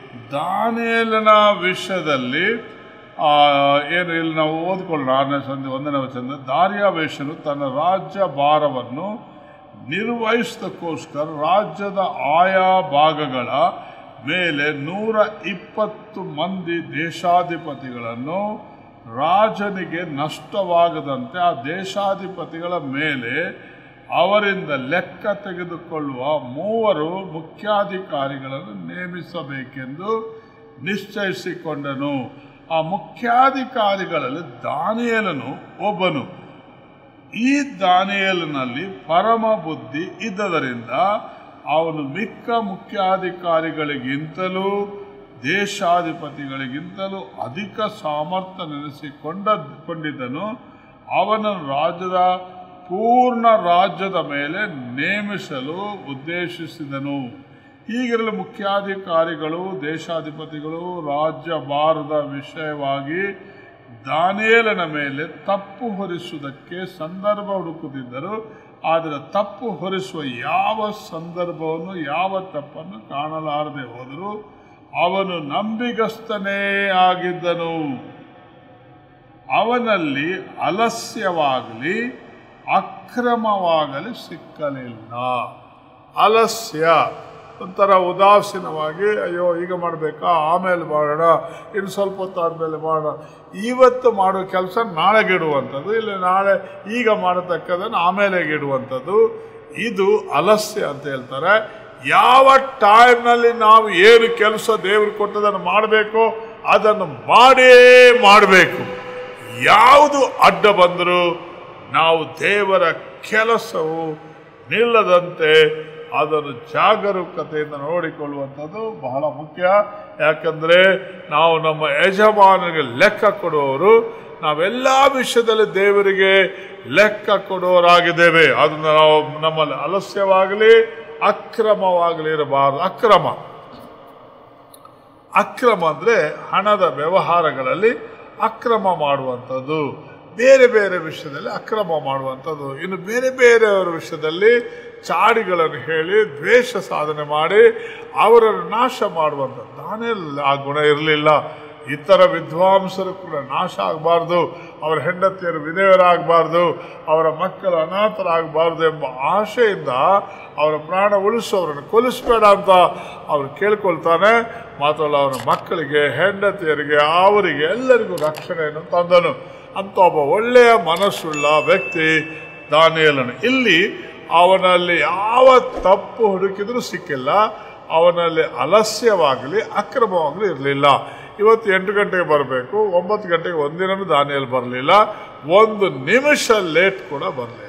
ದಾನೇಲನ ವಿಷಯದಲ್ಲಿ ಆ, ಏನು ಇಲ್ಲಿ ನಾವು ಓದ್ಕೊಳ್ಳೋಣ ಆರನೇ ಸಂಧಿ ಒಂದನೇ ವಚನ ದಾರ್ಯಾವೇಶನು ತನ್ನ ರಾಜ್ಯ ಭಾರವನ್ನು ನಿರ್ವಹಿಸೋದಕ್ಕೋಸ್ಕರ ರಾಜ್ಯದ ಆಯಾ ಭಾಗಗಳ ಮೇಲೆ ನೂರ ಇಪ್ಪತ್ತು ಮಂದಿ ದೇಶಾಧಿಪತಿಗಳನ್ನು ರಾಜನಿಗೆ ನಷ್ಟವಾಗದಂತೆ ಆ ದೇಶಾಧಿಪತಿಗಳ ಮೇಲೆ ಅವರಿಂದ ಲೆಕ್ಕ ತೆಗೆದುಕೊಳ್ಳುವ ಮೂವರು ಮುಖ್ಯಾಧಿಕಾರಿಗಳನ್ನು ನೇಮಿಸಬೇಕೆಂದು ನಿಶ್ಚಯಿಸಿಕೊಂಡನು ಆ ಮುಖ್ಯಾಧಿಕಾರಿಗಳಲ್ಲಿ ದಾನಿಯೇಲನು ಒಬ್ಬನು ಈ ದಾನಿಯೇಲನಲ್ಲಿ ಪರಮ ಬುದ್ಧಿ ಇದ್ದದರಿಂದ ಅವನು ಮಿಕ್ಕ ಮುಖ್ಯಾಧಿಕಾರಿಗಳಿಗಿಂತಲೂ ದೇಶಾಧಿಪತಿಗಳಿಗಿಂತಲೂ ಅಧಿಕ ಸಾಮರ್ಥ್ಯ ನೆನೆಸಿಕೊಂಡ ಕೊಂಡಿದ್ದನು ಅವನನ್ನು ರಾಜ್ಯದ ಪೂರ್ಣ ರಾಜ್ಯದ ಮೇಲೆ ನೇಮಿಸಲು ಉದ್ದೇಶಿಸಿದನು ಹೀಗಿರಲು ಮುಖ್ಯಾಧಿಕಾರಿಗಳು ದೇಶಾಧಿಪತಿಗಳು ರಾಜ್ಯ ಭಾರದ ವಿಷಯವಾಗಿ ದಾನಿಯೇಲನ ಮೇಲೆ ತಪ್ಪು ಹೊರಿಸುವುದಕ್ಕೆ ಸಂದರ್ಭ ಹುಡುಕುತ್ತಿದ್ದರು ಆದರೆ ತಪ್ಪು ಹೊರಿಸುವ ಯಾವ ಸಂದರ್ಭವನ್ನು ಯಾವ ತಪ್ಪನ್ನು ಕಾಣಲಾರದೆ ಹೋದರೂ ಅವನು ನಂಬಿಗಸ್ತನೇ ಆಗಿದ್ದನು ಅವನಲ್ಲಿ ಅಲಸ್ಯವಾಗಲಿ ಅಕ್ರಮವಾಗಲಿ ಸಿಕ್ಕಲಿಲ್ಲ ಅಲಸ್ಯ ಒಂಥರ ಉದಾಸೀನವಾಗಿ ಅಯ್ಯೋ ಈಗ ಮಾಡಬೇಕಾ ಆಮೇಲೆ ಮಾಡೋಣ ಇನ್ನು ಸ್ವಲ್ಪ ಹೊತ್ತು ಆದಮೇಲೆ ಮಾಡೋಣ ಇವತ್ತು ಮಾಡೋ ಕೆಲಸ ನಾಳೆಗಿಡುವಂಥದ್ದು ಇಲ್ಲ ನಾಳೆ ಈಗ ಮಾಡತಕ್ಕದನ್ನು ಆಮೇಲೆಗೆ ಇಡುವಂಥದ್ದು ಇದು ಅಲಸ್ಯ ಅಂತ ಹೇಳ್ತಾರೆ ಯಾವ ಟೈಮ್ನಲ್ಲಿ ನಾವು ಏನು ಕೆಲಸ ದೇವರು ಕೊಟ್ಟದನ್ನು ಮಾಡಬೇಕು ಅದನ್ನು ಮಾಡೇ ಮಾಡಬೇಕು ಯಾವುದು ಅಡ್ಡ ಬಂದರೂ ನಾವು ದೇವರ ಕೆಲಸವು ನಿಲ್ಲದಂತೆ ಅದನ್ನು ಜಾಗರೂಕತೆಯಿಂದ ನೋಡಿಕೊಳ್ಳುವಂಥದ್ದು ಬಹಳ ಮುಖ್ಯ ಯಾಕಂದರೆ ನಾವು ನಮ್ಮ ಯಜಮಾನರಿಗೆ ಲೆಕ್ಕ ಕೊಡುವವರು ನಾವೆಲ್ಲ ವಿಷಯದಲ್ಲಿ ದೇವರಿಗೆ ಲೆಕ್ಕ ಕೊಡುವವರಾಗಿದ್ದೇವೆ ಅದನ್ನು ನಾವು ನಮ್ಮಲ್ಲಿ ಅಲಸ್ಯವಾಗಲಿ ಅಕ್ರಮವಾಗಲಿ ಇರಬಾರದು ಅಕ್ರಮ ಅಕ್ರಮ ಅಂದರೆ ಹಣದ ವ್ಯವಹಾರಗಳಲ್ಲಿ ಅಕ್ರಮ ಮಾಡುವಂಥದ್ದು ಬೇರೆ ಬೇರೆ ವಿಷಯದಲ್ಲಿ ಅಕ್ರಮ ಮಾಡುವಂಥದ್ದು ಇನ್ನು ಬೇರೆ ಬೇರೆಯವರ ವಿಷಯದಲ್ಲಿ ಚಾಡಿಗಳನ್ನು ಹೇಳಿ ದ್ವೇಷ ಸಾಧನೆ ಮಾಡಿ ಅವರನ್ನು ನಾಶ ಮಾಡುವಂಥದ್ದು ನಾನೇ ಆ ಗುಣ ಇರಲಿಲ್ಲ ಇತರ ವಿದ್ವಾಂಸರು ಕೂಡ ನಾಶ ಆಗಬಾರ್ದು ಅವರ ಹೆಂಡತಿಯರು ವಿಧೇಯರಾಗಬಾರ್ದು ಅವರ ಮಕ್ಕಳು ಅನಾಥರಾಗಬಾರ್ದು ಎಂಬ ಆಶೆಯಿಂದ ಅವರ ಪ್ರಾಣ ಉಳಿಸು ಅವರನ್ನು ಕೊಲಿಸ್ಬೇಡ ಅಂತ ಅವರು ಕೇಳ್ಕೊಳ್ತಾನೆ ಮಾತ್ರಲ್ಲ ಅವರ ಮಕ್ಕಳಿಗೆ ಹೆಂಡತಿಯರಿಗೆ ಅವರಿಗೆ ಎಲ್ಲರಿಗೂ ರಕ್ಷಣೆಯನ್ನು ತಂದನು ಅಂತ ಒಬ್ಬ ಒಳ್ಳೆಯ ಮನಸ್ಸುಳ್ಳ ವ್ಯಕ್ತಿ ದಾನಿಯಲನು ಇಲ್ಲಿ ಅವನಲ್ಲಿ ಯಾವ ತಪ್ಪು ಹುಡುಕಿದ್ರೂ ಸಿಕ್ಕಿಲ್ಲ ಅವನಲ್ಲಿ ಅಲಸ್ಯವಾಗಲಿ ಅಕ್ರಮವಾಗಲಿ ಇರಲಿಲ್ಲ ಇವತ್ತು ಎಂಟು ಗಂಟೆಗೆ ಬರಬೇಕು ಒಂಬತ್ತು ಗಂಟೆಗೆ ಒಂದಿನೂ ದಾನಿಯಲ್ಲಿ ಬರಲಿಲ್ಲ ಒಂದು ನಿಮಿಷ ಲೇಟ್ ಕೂಡ ಬರಲಿಲ್ಲ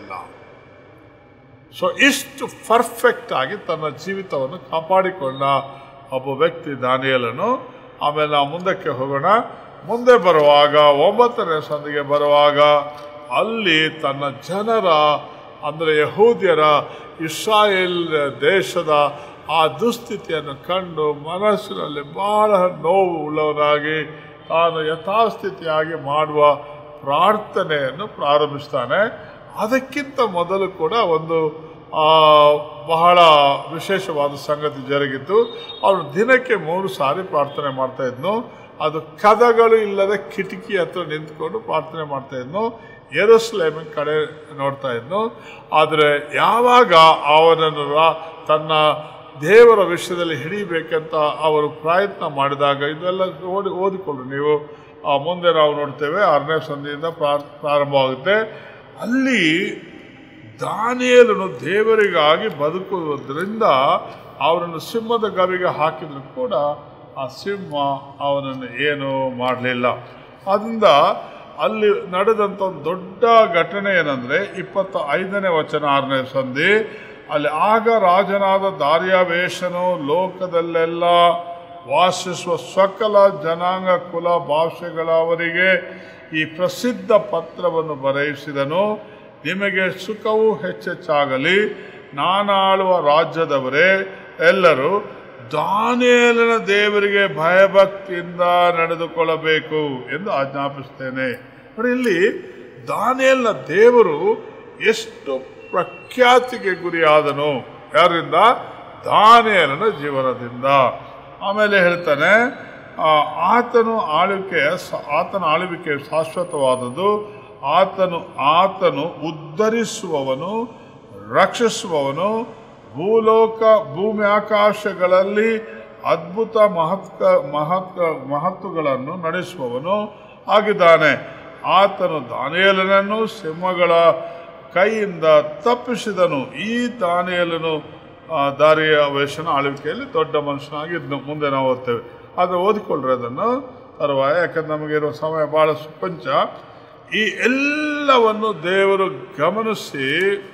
ಸೊ ಇಷ್ಟು ಪರ್ಫೆಕ್ಟ್ ಆಗಿ ತನ್ನ ಜೀವಿತವನ್ನು ಕಾಪಾಡಿಕೊಂಡ ಒಬ್ಬ ವ್ಯಕ್ತಿ ದಾನಿಯಲನು ಆಮೇಲೆ ನಾವು ಮುಂದಕ್ಕೆ ಹೋಗೋಣ ಮುಂದೆ ಬರುವಾಗ ಒಂಬತ್ತನೇ ಸಂದಿಗೆ ಬರುವಾಗ ಅಲ್ಲಿ ತನ್ನ ಜನರ ಅಂದರೆ ಯಹೂದ್ಯರ ಇಸ್ರಾಯೇಲ್ ದೇಶದ ಆ ದುಸ್ಥಿತಿಯನ್ನು ಕಂಡು ಮನಸ್ಸಿನಲ್ಲಿ ಬಹಳ ನೋವು ಉಳ್ಳವನಾಗಿ ತಾನು ಯಥಾಸ್ಥಿತಿಯಾಗಿ ಮಾಡುವ ಪ್ರಾರ್ಥನೆಯನ್ನು ಪ್ರಾರಂಭಿಸ್ತಾನೆ ಅದಕ್ಕಿಂತ ಮೊದಲು ಕೂಡ ಒಂದು ಆ, ಬಹಳ ವಿಶೇಷವಾದ ಸಂಗತಿ ಜರುಗಿತು ಅವನು ದಿನಕ್ಕೆ ಮೂರು ಸಾರಿ ಪ್ರಾರ್ಥನೆ ಮಾಡ್ತಾ ಇದ್ನು ಅದು ಕದಗಳು ಇಲ್ಲದ ಕಿಟಕಿ ಹತ್ರ ನಿಂತ್ಕೊಂಡು ಪ್ರಾರ್ಥನೆ ಮಾಡ್ತಾ ಇದ್ನು ಎರಸ್ಲೇಮ್ ಕಡೆ ನೋಡ್ತಾ ಇದ್ನು ಆದರೆ ಯಾವಾಗ ಅವನನ್ನು ರಾ- ತನ್ನ ದೇವರ ವಿಷಯದಲ್ಲಿ ಹಿಡಿಬೇಕಂತ ಅವರು ಪ್ರಯತ್ನ ಮಾಡಿದಾಗ ಇದೆಲ್ಲ ಓದಿ ಓದಿಕೊಳ್ಳಿ ನೀವು ಆ, ಮುಂದೆ ನಾವು ನೋಡ್ತೇವೆ ಆರನೇ ಸಂಧಿಯಿಂದ ಪ್ರಾರ್- ಪ್ರಾರಂಭವಾಗುತ್ತೆ ಅಲ್ಲಿ ದಾನಿಯೇಲನು ದೇವರಿಗಾಗಿ ಬದುಕುವುದರಿಂದ ಅವರನ್ನು ಸಿಂಹದ ಗವಿಗೆ ಹಾಕಿದ್ರು ಕೂಡ ಆ ಸಿಂಹ ಅವನನ್ನು ಏನೂ ಮಾಡಲಿಲ್ಲ ಅದರಿಂದ ಅಲ್ಲಿ ನಡೆದಂಥ ಒಂದು ದೊಡ್ಡ ಘಟನೆ ಏನಂದ್ರೆ ಇಪ್ಪತ್ತ ಐದನೇ ವಚನ ಆರನೇ ಸಂಧಿ ಅಲ್ಲಿ ಆಗ ರಾಜನಾದ ದಾರ್ಯಾವೇಶನು ಲೋಕದಲ್ಲೆಲ್ಲ ವಾಸಿಸುವ ಸಕಲ ಜನಾಂಗ ಕುಲ ಭಾಷೆಗಳವರಿಗೆ ಈ ಪ್ರಸಿದ್ಧ ಪತ್ರವನ್ನು ಬರೆಯಿಸಿದನು ನಿಮಗೆ ಸುಖವು ಹೆಚ್ಚೆಚ್ಚಾಗಲಿ ನಾನಾಳುವ ರಾಜ್ಯದವರೇ ಎಲ್ಲರೂ ದಾನಿಯೇಲನ ದೇವರಿಗೆ ಭಯಭಕ್ತಿಯಿಂದ ನಡೆದುಕೊಳ್ಳಬೇಕು ಎಂದು ಆಜ್ಞಾಪಿಸ್ತೇನೆ ನೋಡಿ ಇಲ್ಲಿ ದಾನಿಯಲ್ನ ದೇವರು ಎಷ್ಟು ಪ್ರಖ್ಯಾತಿಗೆ ಗುರಿಯಾದನು ಯಾರಿಂದ ದಾನಿಯಲನ ಜೀವನದಿಂದ ಆಮೇಲೆ ಹೇಳ್ತಾನೆ ಆ, ಆತನು ಆಳ್ವಿಕೆ ಸ- ಆತನ ಆಳ್ವಿಕೆ ಶಾಶ್ವತವಾದದ್ದು ಆತನು ಆತನು ಉದ್ಧರಿಸುವವನು ರಕ್ಷಿಸುವವನು ಭೂಲೋಕ ಭೂಮಿ ಆಕಾಶಗಳಲ್ಲಿ ಅದ್ಭುತ ಮಹತ್ಕ ಮಹತ್ಕ ಮಹತ್ವಗಳನ್ನು ನಡೆಸುವವನು ಆಗಿದ್ದಾನೆ ಆತನು ದಾನಿಯೇಲನನ್ನು ಸಿಂಹಗಳ ಕೈಯಿಂದ ತಪ್ಪಿಸಿದನು ಈ ದಾನಿಯೇಲನು ಆ, ದಾರಿಯ ವೇಷನ ಆಳ್ವಿಕೆಯಲ್ಲಿ ದೊಡ್ಡ ಮನುಷ್ಯನಾಗಿದ್ನು ಮುಂದೆ ನಾವು ಓದ್ತೇವೆ ಅದು ಓದಿಕೊಳ್ಳ್ರಿ ಅದನ್ನು ತರುವಾಯ ಯಾಕಂದ್ರೆ ನಮಗಿರೋ ಸಮಯ ಬಹಳ ಸುಪಂಚ ಈ ಎಲ್ಲವನ್ನು ದೇವರು ಗಮನಿಸಿ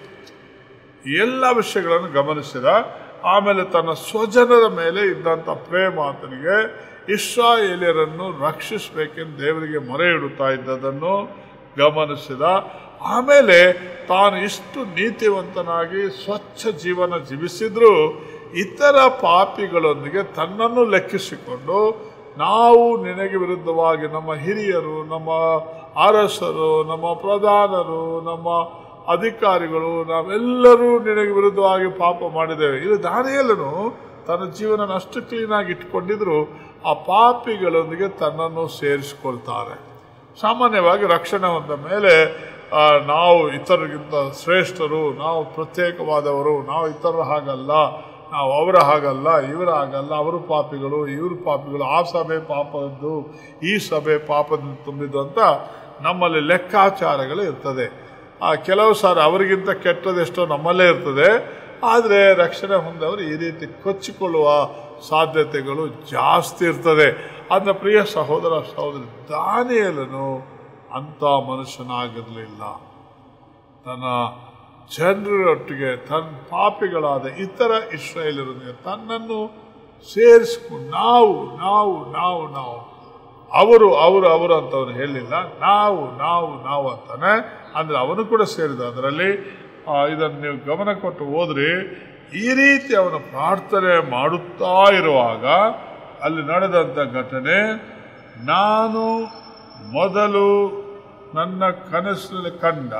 ಎಲ್ಲ ವಿಷಯಗಳನ್ನು ಗಮನಿಸಿದ ಆಮೇಲೆ ತನ್ನ ಸ್ವಜನರ ಮೇಲೆ ಇದ್ದಂಥ ಪ್ರೇಮ ಆತನಿಗೆ ಇಸ್ರಾಯೇಲಿಯರನ್ನು ರಕ್ಷಿಸಬೇಕೆಂದು ದೇವರಿಗೆ ಮೊರೆ ಇಡುತ್ತಾ ಇದ್ದದನ್ನು ಗಮನಿಸಿದ ಆಮೇಲೆ ತಾನು ಇಷ್ಟು ನೀತಿವಂತನಾಗಿ ಸ್ವಚ್ಛ ಜೀವನ ಜೀವಿಸಿದ್ರೂ ಇತರ ಪಾಪಿಗಳೊಂದಿಗೆ ತನ್ನನ್ನು ಲೆಕ್ಕಿಸಿಕೊಂಡು ನಾವು ನಿನಗೆ ವಿರುದ್ಧವಾಗಿ ನಮ್ಮ ಹಿರಿಯರು ನಮ್ಮ ಅರಸರು ನಮ್ಮ ಪ್ರಧಾನರು ನಮ್ಮ ಅಧಿಕಾರಿಗಳು ನಾವೆಲ್ಲರೂ ನಿನಗೆ ವಿರುದ್ಧವಾಗಿ ಪಾಪ ಮಾಡಿದ್ದೇವೆ ಇದು ದಾನಿಯಲ್ಲನು ತನ್ನ ಜೀವನ ಅಷ್ಟು ಕ್ಲೀನಾಗಿ ಇಟ್ಕೊಂಡಿದ್ರು ಆ ಪಾಪಿಗಳೊಂದಿಗೆ ತನ್ನನ್ನು ಸೇರಿಸಿಕೊಳ್ತಾರೆ ಸಾಮಾನ್ಯವಾಗಿ ರಕ್ಷಣೆ ಹೊಂದ ಮೇಲೆ ಆ, ನಾವು ಇತರರಿಗಿಂತ ಶ್ರೇಷ್ಠರು ನಾವು ಪ್ರತ್ಯೇಕವಾದವರು ನಾವು ಇತರರ ಹಾಗಲ್ಲ ನಾವು ಅವರ ಹಾಗಲ್ಲ ಇವರ ಹಾಗಲ್ಲ ಅವರು ಪಾಪಿಗಳು ಇವರು ಪಾಪಿಗಳು ಆ ಸಭೆ ಪಾಪದ್ದು ಈ ಸಭೆ ಪಾಪದಿಂದ ತುಂಬಿದ್ದು ಅಂತ ನಮ್ಮಲ್ಲಿ ಲೆಕ್ಕಾಚಾರಗಳು ಇರ್ತದೆ ಆ ಕೆಲವು ಸಾರಿ ಅವರಿಗಿಂತ ಕೆಟ್ಟದೆಷ್ಟೋ ನಮ್ಮಲ್ಲೇ ಇರ್ತದೆ ಆದರೆ ರಕ್ಷಣೆ ಹೊಂದವರು ಈ ರೀತಿ ಕೊಚ್ಚಿಕೊಳ್ಳುವ ಸಾಧ್ಯತೆಗಳು ಜಾಸ್ತಿ ಇರ್ತದೆ ಅದನ್ನ ಪ್ರಿಯ ಸಹೋದರ ಸಹೋದರಿ ದಾನಿಯಲನು ಅಂಥ ಮನುಷ್ಯನಾಗಿರಲಿಲ್ಲ ತನ್ನ ಜನರೊಟ್ಟಿಗೆ ತನ್ನ ಪಾಪಿಗಳಾದ ಇತರ ಇಸ್ರಾಯೇಲರೊಂದಿಗೆ ತನ್ನನ್ನು ಸೇರಿಸ್ಕೊಂಡು ನಾವು ನಾವು ನಾವು ನಾವು ಅವರು ಅವರು ಅವರು ಅಂತ ಅವನು ಹೇಳಲಿಲ್ಲ ನಾವು ನಾವು ನಾವು ಅಂತಾನೆ ಅಂದ್ರೆ ಅವನು ಕೂಡ ಸೇರಿದ ಅದರಲ್ಲಿ ಆ, ಇದನ್ನು ನೀವು ಗಮನ ಕೊಟ್ಟು ಹೋದ್ರಿ ಈ ರೀತಿ ಅವನು ಪ್ರಾರ್ಥನೆ ಮಾಡುತ್ತಾ ಇರುವಾಗ ಅಲ್ಲಿ ನಡೆದಂಥ ಘಟನೆ ನಾನು ಮೊದಲು ನನ್ನ ಕನಸಿನಲ್ಲಿ ಕಂಡ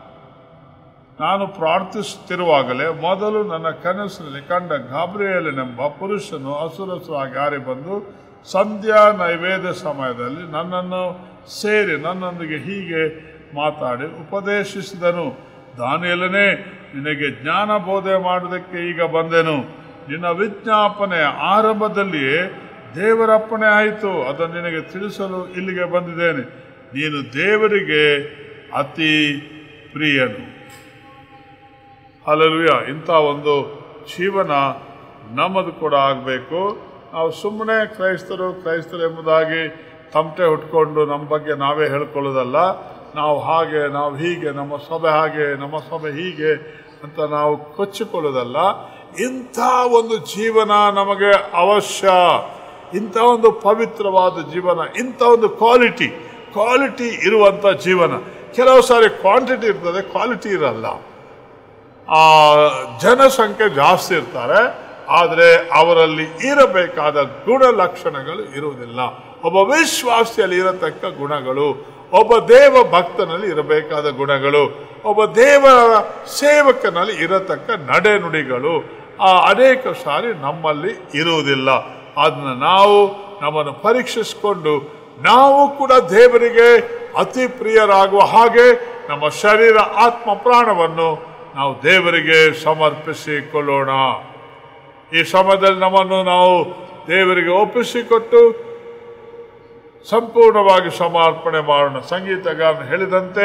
ನಾನು ಪ್ರಾರ್ಥಿಸುತ್ತಿರುವಾಗಲೇ ಮೊದಲು ನನ್ನ ಕನಸಿನಲ್ಲಿ ಕಂಡ ಗಾಬ್ರಿಯೇಲನೆಂಬ ಪುರುಷನು ಹಸುರಸುವಾಗಿ ಹಾರಿ ಬಂದು ಸಂಧ್ಯಾ ನೈವೇದ್ಯ ಸಮಯದಲ್ಲಿ ನನ್ನನ್ನು ಸೇರಿ ನನ್ನೊಂದಿಗೆ ಹೀಗೆ ಮಾತಾಡಿ ಉಪದೇಶಿಸಿದನು ದಾನಿಯಲನೇ ನಿನಗೆ ಜ್ಞಾನ ಬೋಧೆ ಮಾಡೋದಕ್ಕೆ ಈಗ ಬಂದೆನು ನಿನ್ನ ವಿಜ್ಞಾಪನೆ ಆರಂಭದಲ್ಲಿಯೇ ದೇವರಪ್ಪಣೆ ಆಯಿತು ಅದನ್ನು ನಿನಗೆ ತಿಳಿಸಲು ಇಲ್ಲಿಗೆ ಬಂದಿದ್ದೇನೆ ನೀನು ದೇವರಿಗೆ ಅತಿ ಪ್ರಿಯನು ಅಲ್ಲಲ್ವಿಯ ಇಂಥ ಒಂದು ಜೀವನ ನಮ್ಮದು ಕೂಡ ಆಗಬೇಕು ನಾವು ಸುಮ್ಮನೆ ಕ್ರೈಸ್ತರು ಕ್ರೈಸ್ತರು ಎಂಬುದಾಗಿ ತಮಟೆ ಹುಟ್ಕೊಂಡು ನಮ್ಮ ಬಗ್ಗೆ ನಾವೇ ಹೇಳ್ಕೊಳ್ಳೋದಲ್ಲ ನಾವು ಹಾಗೆ ನಾವು ಹೀಗೆ ನಮ್ಮ ಸಭೆ ಹಾಗೆ ನಮ್ಮ ಸಭೆ ಹೀಗೆ ಅಂತ ನಾವು ಕೊಚ್ಚಿಕೊಳ್ಳೋದಲ್ಲ ಇಂಥ ಒಂದು ಜೀವನ ನಮಗೆ ಅವಶ್ಯ ಇಂಥ ಒಂದು ಪವಿತ್ರವಾದ ಜೀವನ ಇಂಥ ಒಂದು ಕ್ವಾಲಿಟಿ ಕ್ವಾಲಿಟಿ ಇರುವಂಥ ಜೀವನ ಕೆಲವು ಸಾರಿ ಕ್ವಾಂಟಿಟಿ ಇರ್ತದೆ ಕ್ವಾಲಿಟಿ ಇರಲ್ಲ ಆ ಜನಸಂಖ್ಯೆ ಜಾಸ್ತಿ ಇರ್ತಾರೆ ಆದರೆ ಅವರಲ್ಲಿ ಇರಬೇಕಾದ ಗುಣಲಕ್ಷಣಗಳು ಇರುವುದಿಲ್ಲ ಒಬ್ಬ ವಿಶ್ವಾಸಿಯಲ್ಲಿ ಇರತಕ್ಕ ಗುಣಗಳು ಒಬ್ಬ ದೇವ ಭಕ್ತನಲ್ಲಿ ಇರಬೇಕಾದ ಗುಣಗಳು ಒಬ್ಬ ದೇವರ ಸೇವಕನಲ್ಲಿ ಇರತಕ್ಕ ನಡೆನುಡಿಗಳು ಆ ಅನೇಕ ಸಾರಿ ನಮ್ಮಲ್ಲಿ ಇರುವುದಿಲ್ಲ ಅದನ್ನ ನಾವು ನಮ್ಮನ್ನು ಪರೀಕ್ಷಿಸಿಕೊಂಡು ನಾವು ಕೂಡ ದೇವರಿಗೆ ಅತಿ ಪ್ರಿಯರಾಗುವ ಹಾಗೆ ನಮ್ಮ ಶರೀರ ಆತ್ಮ ಪ್ರಾಣವನ್ನು ನಾವು ದೇವರಿಗೆ ಸಮರ್ಪಿಸಿಕೊಳ್ಳೋಣ ಈ ಸಮಯದಲ್ಲಿ ನಮ್ಮನ್ನು ನಾವು ದೇವರಿಗೆ ಒಪ್ಪಿಸಿಕೊಟ್ಟು ಸಂಪೂರ್ಣವಾಗಿ ಸಮರ್ಪಣೆ ಮಾಡೋಣ ಸಂಗೀತಗಾರನು ಹೇಳಿದಂತೆ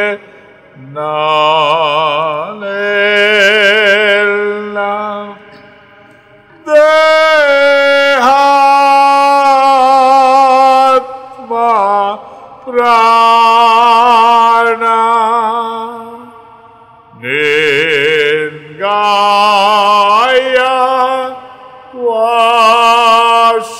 ನಾಲೆಲ್ಲ ದೇಹಾತ್ಮ ಪ್ರಾಣ ನಿರ್ಗಾಯ ವಾಶ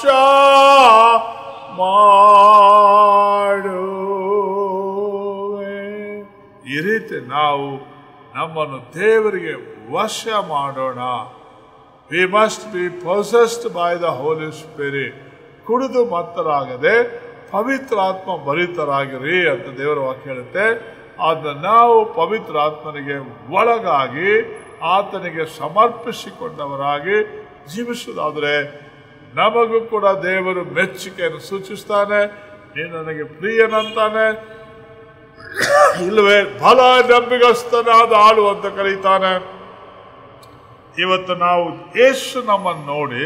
ಮಾಡುವೆ ಈ ರೀತಿ ನಾವು ನಮ್ಮನ್ನು ದೇವರಿಗೆ ವಶ ಮಾಡೋಣ we must be possessed by the Holy Spirit ಕುಡಿದು ಮತ್ತರಾಗದೆ ಪವಿತ್ರ ಆತ್ಮ ಭರಿತರಾಗಿರಿ ಅಂತ ದೇವರ ವಾಕ್ಯ ಹೇಳುತ್ತೆ ಅದನ್ನ ನಾವು ಪವಿತ್ರ ಆತ್ಮನಿಗೆ ಒಳಗಾಗಿ ಆತನಿಗೆ ಸಮರ್ಪಿಸಿಕೊಂಡವರಾಗಿ ಜೀವಿಸುವುದಾದರೆ ನಮಗೂ ಕೂಡ ದೇವರು ಮೆಚ್ಚುಗೆಯನ್ನು ಸೂಚಿಸ್ತಾನೆ ನೀನು ನನಗೆ ಪ್ರಿಯನಂತಾನೆ ಇಲ್ಲವೇ ಬಲ ನಂಬಿಗಸ್ತನಾದ ಆಳು ಅಂತ ಕರೀತಾನೆ ಇವತ್ತು ನಾವು ಯೇಸು ನಮ್ಮನ್ನು ನೋಡಿ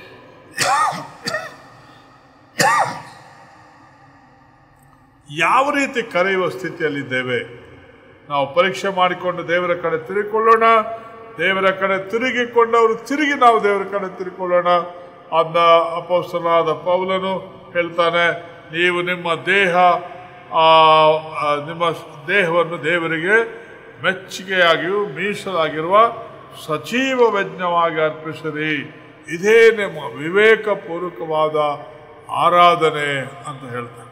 ಯಾವ ರೀತಿ ಕರೆಯುವ ಸ್ಥಿತಿಯಲ್ಲಿದ್ದೇವೆ ನಾವು ಪರೀಕ್ಷೆ ಮಾಡಿಕೊಂಡು ದೇವರ ಕಡೆ ತಿರುಗಿಕೊಳ್ಳೋಣ ದೇವರ ಕಡೆ ತಿರುಗಿಕೊಂಡವರು ತಿರುಗಿ ನಾವು ದೇವರ ಕಡೆ ತಿರುಗಿಕೊಳ್ಳೋಣ ಅದನ್ನ ಅಪೋಸ್ತನಾದ ಪೌಲನು ಹೇಳ್ತಾನೆ ನೀವು ನಿಮ್ಮ ದೇಹ ಆ, ಆ, ನಿಮ್ಮ ದೇಹವನ್ನು ದೇವರಿಗೆ ಮೆಚ್ಚುಗೆಯಾಗಿಯೂ ಮೀಸಲಾಗಿರುವ ಸಜೀವ ಯಜ್ಞವಾಗಿ ಅರ್ಪಿಸಿರಿ ಇದೇ ನಿಮ್ಮ ವಿವೇಕಪೂರ್ವಕವಾದ ಆರಾಧನೆ ಅಂತ ಹೇಳ್ತಾನೆ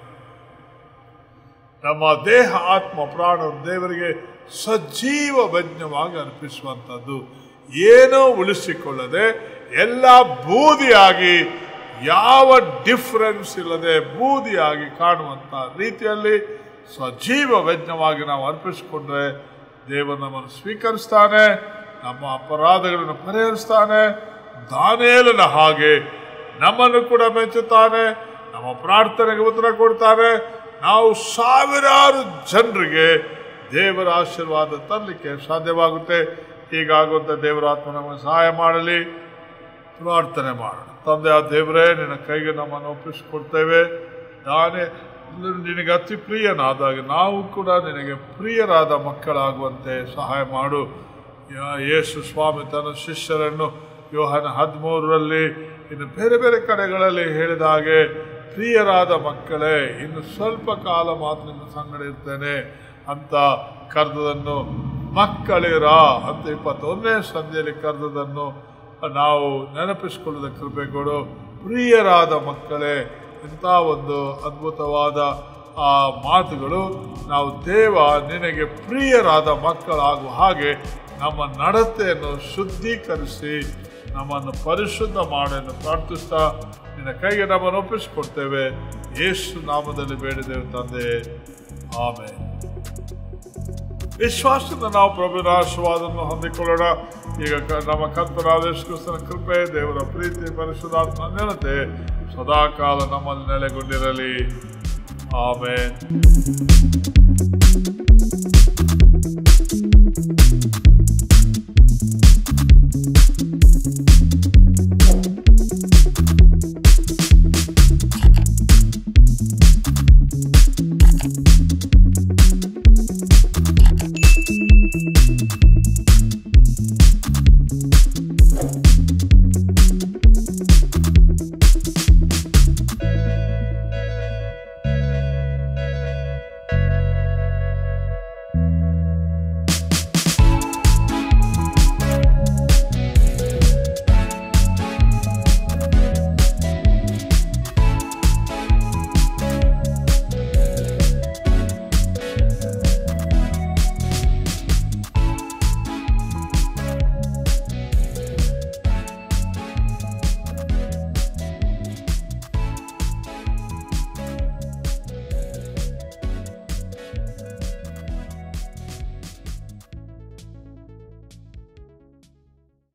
ನಮ್ಮ ದೇಹ ಆತ್ಮ ಪ್ರಾಣ ದೇವರಿಗೆ ಸಜೀವ ಯಜ್ಞವಾಗಿ ಅರ್ಪಿಸುವಂಥದ್ದು ಏನೂ ಉಳಿಸಿಕೊಳ್ಳದೆ ಎಲ್ಲ ಬೂದಿಯಾಗಿ ಯಾವ ಡಿಫರೆನ್ಸ್ ಇಲ್ಲದೆ ಬೂದಿಯಾಗಿ ಕಾಣುವಂಥ ರೀತಿಯಲ್ಲಿ ಸಜೀವ ಯಜ್ಞವಾಗಿ ನಾವು ಅರ್ಪಿಸಿಕೊಂಡ್ರೆ ದೇವರು ನಮ್ಮನ್ನು ಸ್ವೀಕರಿಸ್ತಾನೆ ನಮ್ಮ ಅಪರಾಧಗಳನ್ನು ಪರಿಹರಿಸ್ತಾನೆ ದಾನೇಲನ ಹಾಗೆ ನಮ್ಮನ್ನು ಕೂಡ ಮೆಚ್ಚುತ್ತಾನೆ ನಮ್ಮ ಪ್ರಾರ್ಥನೆಗೆ ಉತ್ತರ ಕೊಡ್ತಾನೆ ನಾವು ಸಾವಿರಾರು ಜನರಿಗೆ ದೇವರ ಆಶೀರ್ವಾದ ತರಲಿಕ್ಕೆ ಸಾಧ್ಯವಾಗುತ್ತೆ ಹೀಗಾಗುವಂಥ ದೇವರ ಆತ್ಮ ನಮಗೆ ಸಹಾಯ ಮಾಡಲಿ ಪ್ರಾರ್ಥನೆ ಮಾಡೋಣ ತಂದೆ ಆ ದೇವರೇ ನಿನ್ನ ಕೈಗೆ ನಮ್ಮನ್ನು ಒಪ್ಪಿಸಿಕೊಡ್ತೇವೆ ನಾನೇ ನಿನಗೆ ಅತಿ ಪ್ರಿಯನಾದಾಗ ನಾವು ಕೂಡ ನಿನಗೆ ಪ್ರಿಯರಾದ ಮಕ್ಕಳಾಗುವಂತೆ ಸಹಾಯ ಮಾಡು ಯಾ- ಯೇಸು ಸ್ವಾಮಿ ತನ್ನ ಶಿಷ್ಯರನ್ನು ಯೋಹನ ಹದಿಮೂರರಲ್ಲಿ ಇನ್ನು ಬೇರೆ ಬೇರೆ ಕಡೆಗಳಲ್ಲಿ ಹೇಳಿದ ಹಾಗೆ ಪ್ರಿಯರಾದ ಮಕ್ಕಳೇ ಇನ್ನು ಸ್ವಲ್ಪ ಕಾಲ ಮಾತ್ರ ನಿಮ್ಮ ಸಂಗಡ ಇರ್ತೇನೆ ಅಂತ ಕರೆದದನ್ನು ಮಕ್ಕಳಿರ ಅಂತ ಇಪ್ಪತ್ತೊಂದನೇ ಸಂಧಿಯಲ್ಲಿ ಕರೆದದನ್ನು ನಾವು ನೆನಪಿಸಿಕೊಳ್ಳದ ಕೃಪೆ ಕೊಡು ಪ್ರಿಯರಾದ ಮಕ್ಕಳೇ ಇಂಥ ಒಂದು ಅದ್ಭುತವಾದ ಆ ಮಾತುಗಳು ನಾವು ದೇವ ನಿನಗೆ ಪ್ರಿಯರಾದ ಮಕ್ಕಳಾಗುವ ಹಾಗೆ ನಮ್ಮ ನಡತೆಯನ್ನು ಶುದ್ಧೀಕರಿಸಿ ನಮ್ಮನ್ನು ಪರಿಶುದ್ಧ ಮಾಡೆಂದು ಪ್ರಾರ್ಥಿಸ್ತಾ ನಿನ್ನ ಕೈಗೆ ನಮ್ಮನ್ನು ಒಪ್ಪಿಸಿಕೊಡ್ತೇವೆ ಯೇಸು ನಾಮದಲ್ಲಿ ಬೇಡಿದೆವು ತಂದೆ ಆಮೇಲೆ ವಿಶ್ವಾಸದಿಂದ ನಾವು ಪ್ರಭುವಿನ ಆಶೀರ್ವಾದವನ್ನು ಹೊಂದಿಕೊಳ್ಳೋಣ ಈಗ ಕ- ನಮ್ಮ ಕರ್ತನಾದ ಯೇಸು ಕ್ರಿಸ್ತನ ಕೃಪೆ ದೇವರ ಪ್ರೀತಿ ಪರಿಶುದ್ಧಾತ್ಮ ನೆನತೆ ಸದಾಕಾಲ ನಮ್ಮಲ್ಲಿ ನೆಲೆಗೊಂಡಿರಲಿ ಆಮೇಲೆ